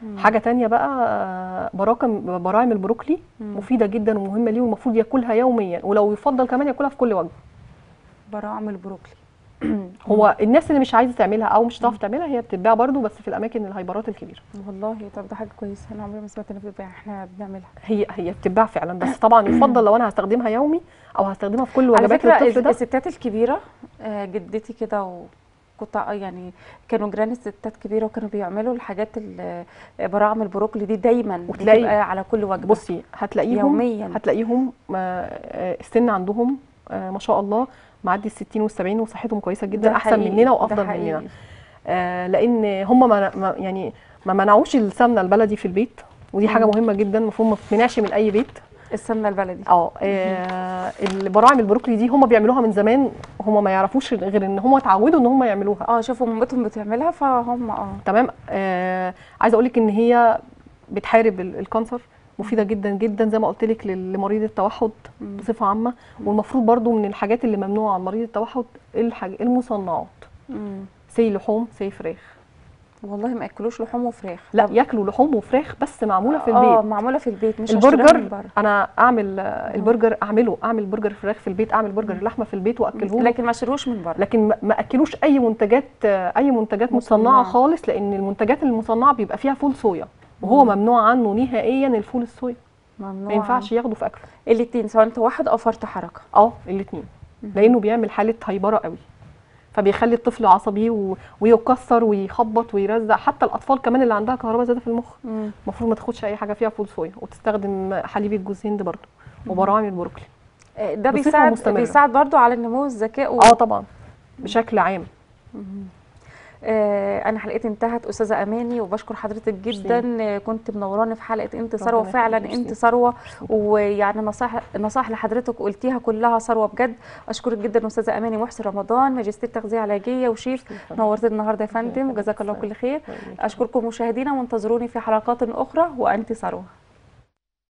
حاجه تانية بقى آه، براكم براعم البروكلي مفيده جدا ومهمه ليه والمفروض ياكلها يوميا ولو يفضل كمان ياكلها في كل وجبه براعم البروكلي هو الناس اللي مش عايزه تعملها او مش هتعرف تعملها هي بتتباع برضو بس في الاماكن الهايبرات الكبيره والله طب ده حاجه كويسه انا عمري ما سمعت ان في بيع احنا بنعملها هي هي بتتباع فعلا بس طبعا يفضل لو انا هستخدمها يومي او هستخدمها في كل على وجبات فكره الطفل ده الستات الكبيره آه، جدتي كده و كنت آه يعني كانوا جيران الستات كبيره وكانوا بيعملوا الحاجات ال- براعم البروكلي دي دايما وتلاقي- بتبقى على كل وجبه بصي هتلاقيهم يومياً. هتلاقيهم آه، آه، السن عندهم آه، ما شاء الله معدي ال 60 وال 70 وصحتهم كويسه جدا ده احسن حقيقي، مننا ده وافضل حقيقي. مننا آه، لان هم ما ما- يعني ما منعوش السمنه البلدي في البيت ودي حاجه مم. مهمه جدا المفروض ما تمنعش من اي بيت السمنه البلدي اه آه، البراعم البروكلي دي هم بيعملوها من زمان هم ما يعرفوش غير ان هم اتعودوا ان هم يعملوها اه شافوا مامتهم بتعملها فهم اه تمام آه عايزه اقول لك ان هي بتحارب ال- الكانسر مفيده جدا جدا زي ما قلت لك لل- لمريض التوحد بصفه عامه والمفروض برضو من الحاجات اللي ممنوعه عن مريض التوحد الحاج... المصنعات مم. سي لحوم سي فراخ والله ما ياكلوش لحوم وفراخ لا ياكلوا لحوم وفراخ بس معموله في اه البيت معموله في البيت مش هشتريها من البرجر بره انا اعمل آه، البرجر اعمله اعمل برجر فراخ في البيت اعمل برجر لحمه في البيت واكله له لكن ما اشتروش من بره لكن ما- ما اكلوش اي منتجات اي منتجات مصنعة. مصنعه خالص لان المنتجات المصنعه بيبقى فيها فول صويا وهو مم. ممنوع عنه نهائيا الفول الصويا ممنوع ما ينفعش ياخده في اكله الاثنين سواء توحد او فرط حركه اه الاثنين لانه بيعمل حاله هيبره قوي فبيخلي الطفل عصبي و... ويكسر ويخبط ويرزع حتى الاطفال كمان اللي عندها كهرباء زياده في المخ مم. المفروض ما تاخدش اي حاجه فيها فول صويا وتستخدم حليب الجوز هند برضه وبراعم البروكلي آه، ده بصفة بيساعد مستمرة. بيساعد برضو على النمو الذكاء و... اه طبعا بشكل عام آه، انا حلقتي انتهت استاذه اماني وبشكر حضرتك جدا آه، كنت منوراني في حلقه انت ثروه ربنا فعلا يخليك. انت ثروه ويعني نصائح النصائح اللي حضرتك قلتيها كلها ثروه بجد اشكرك جدا استاذه اماني محسن رمضان ماجستير تغذيه علاجيه وشيف نورتني النهارده يا فندم وجزاك الله كل خير اشكركم مشاهدينا وانتظروني في حلقات اخرى وانت ثروه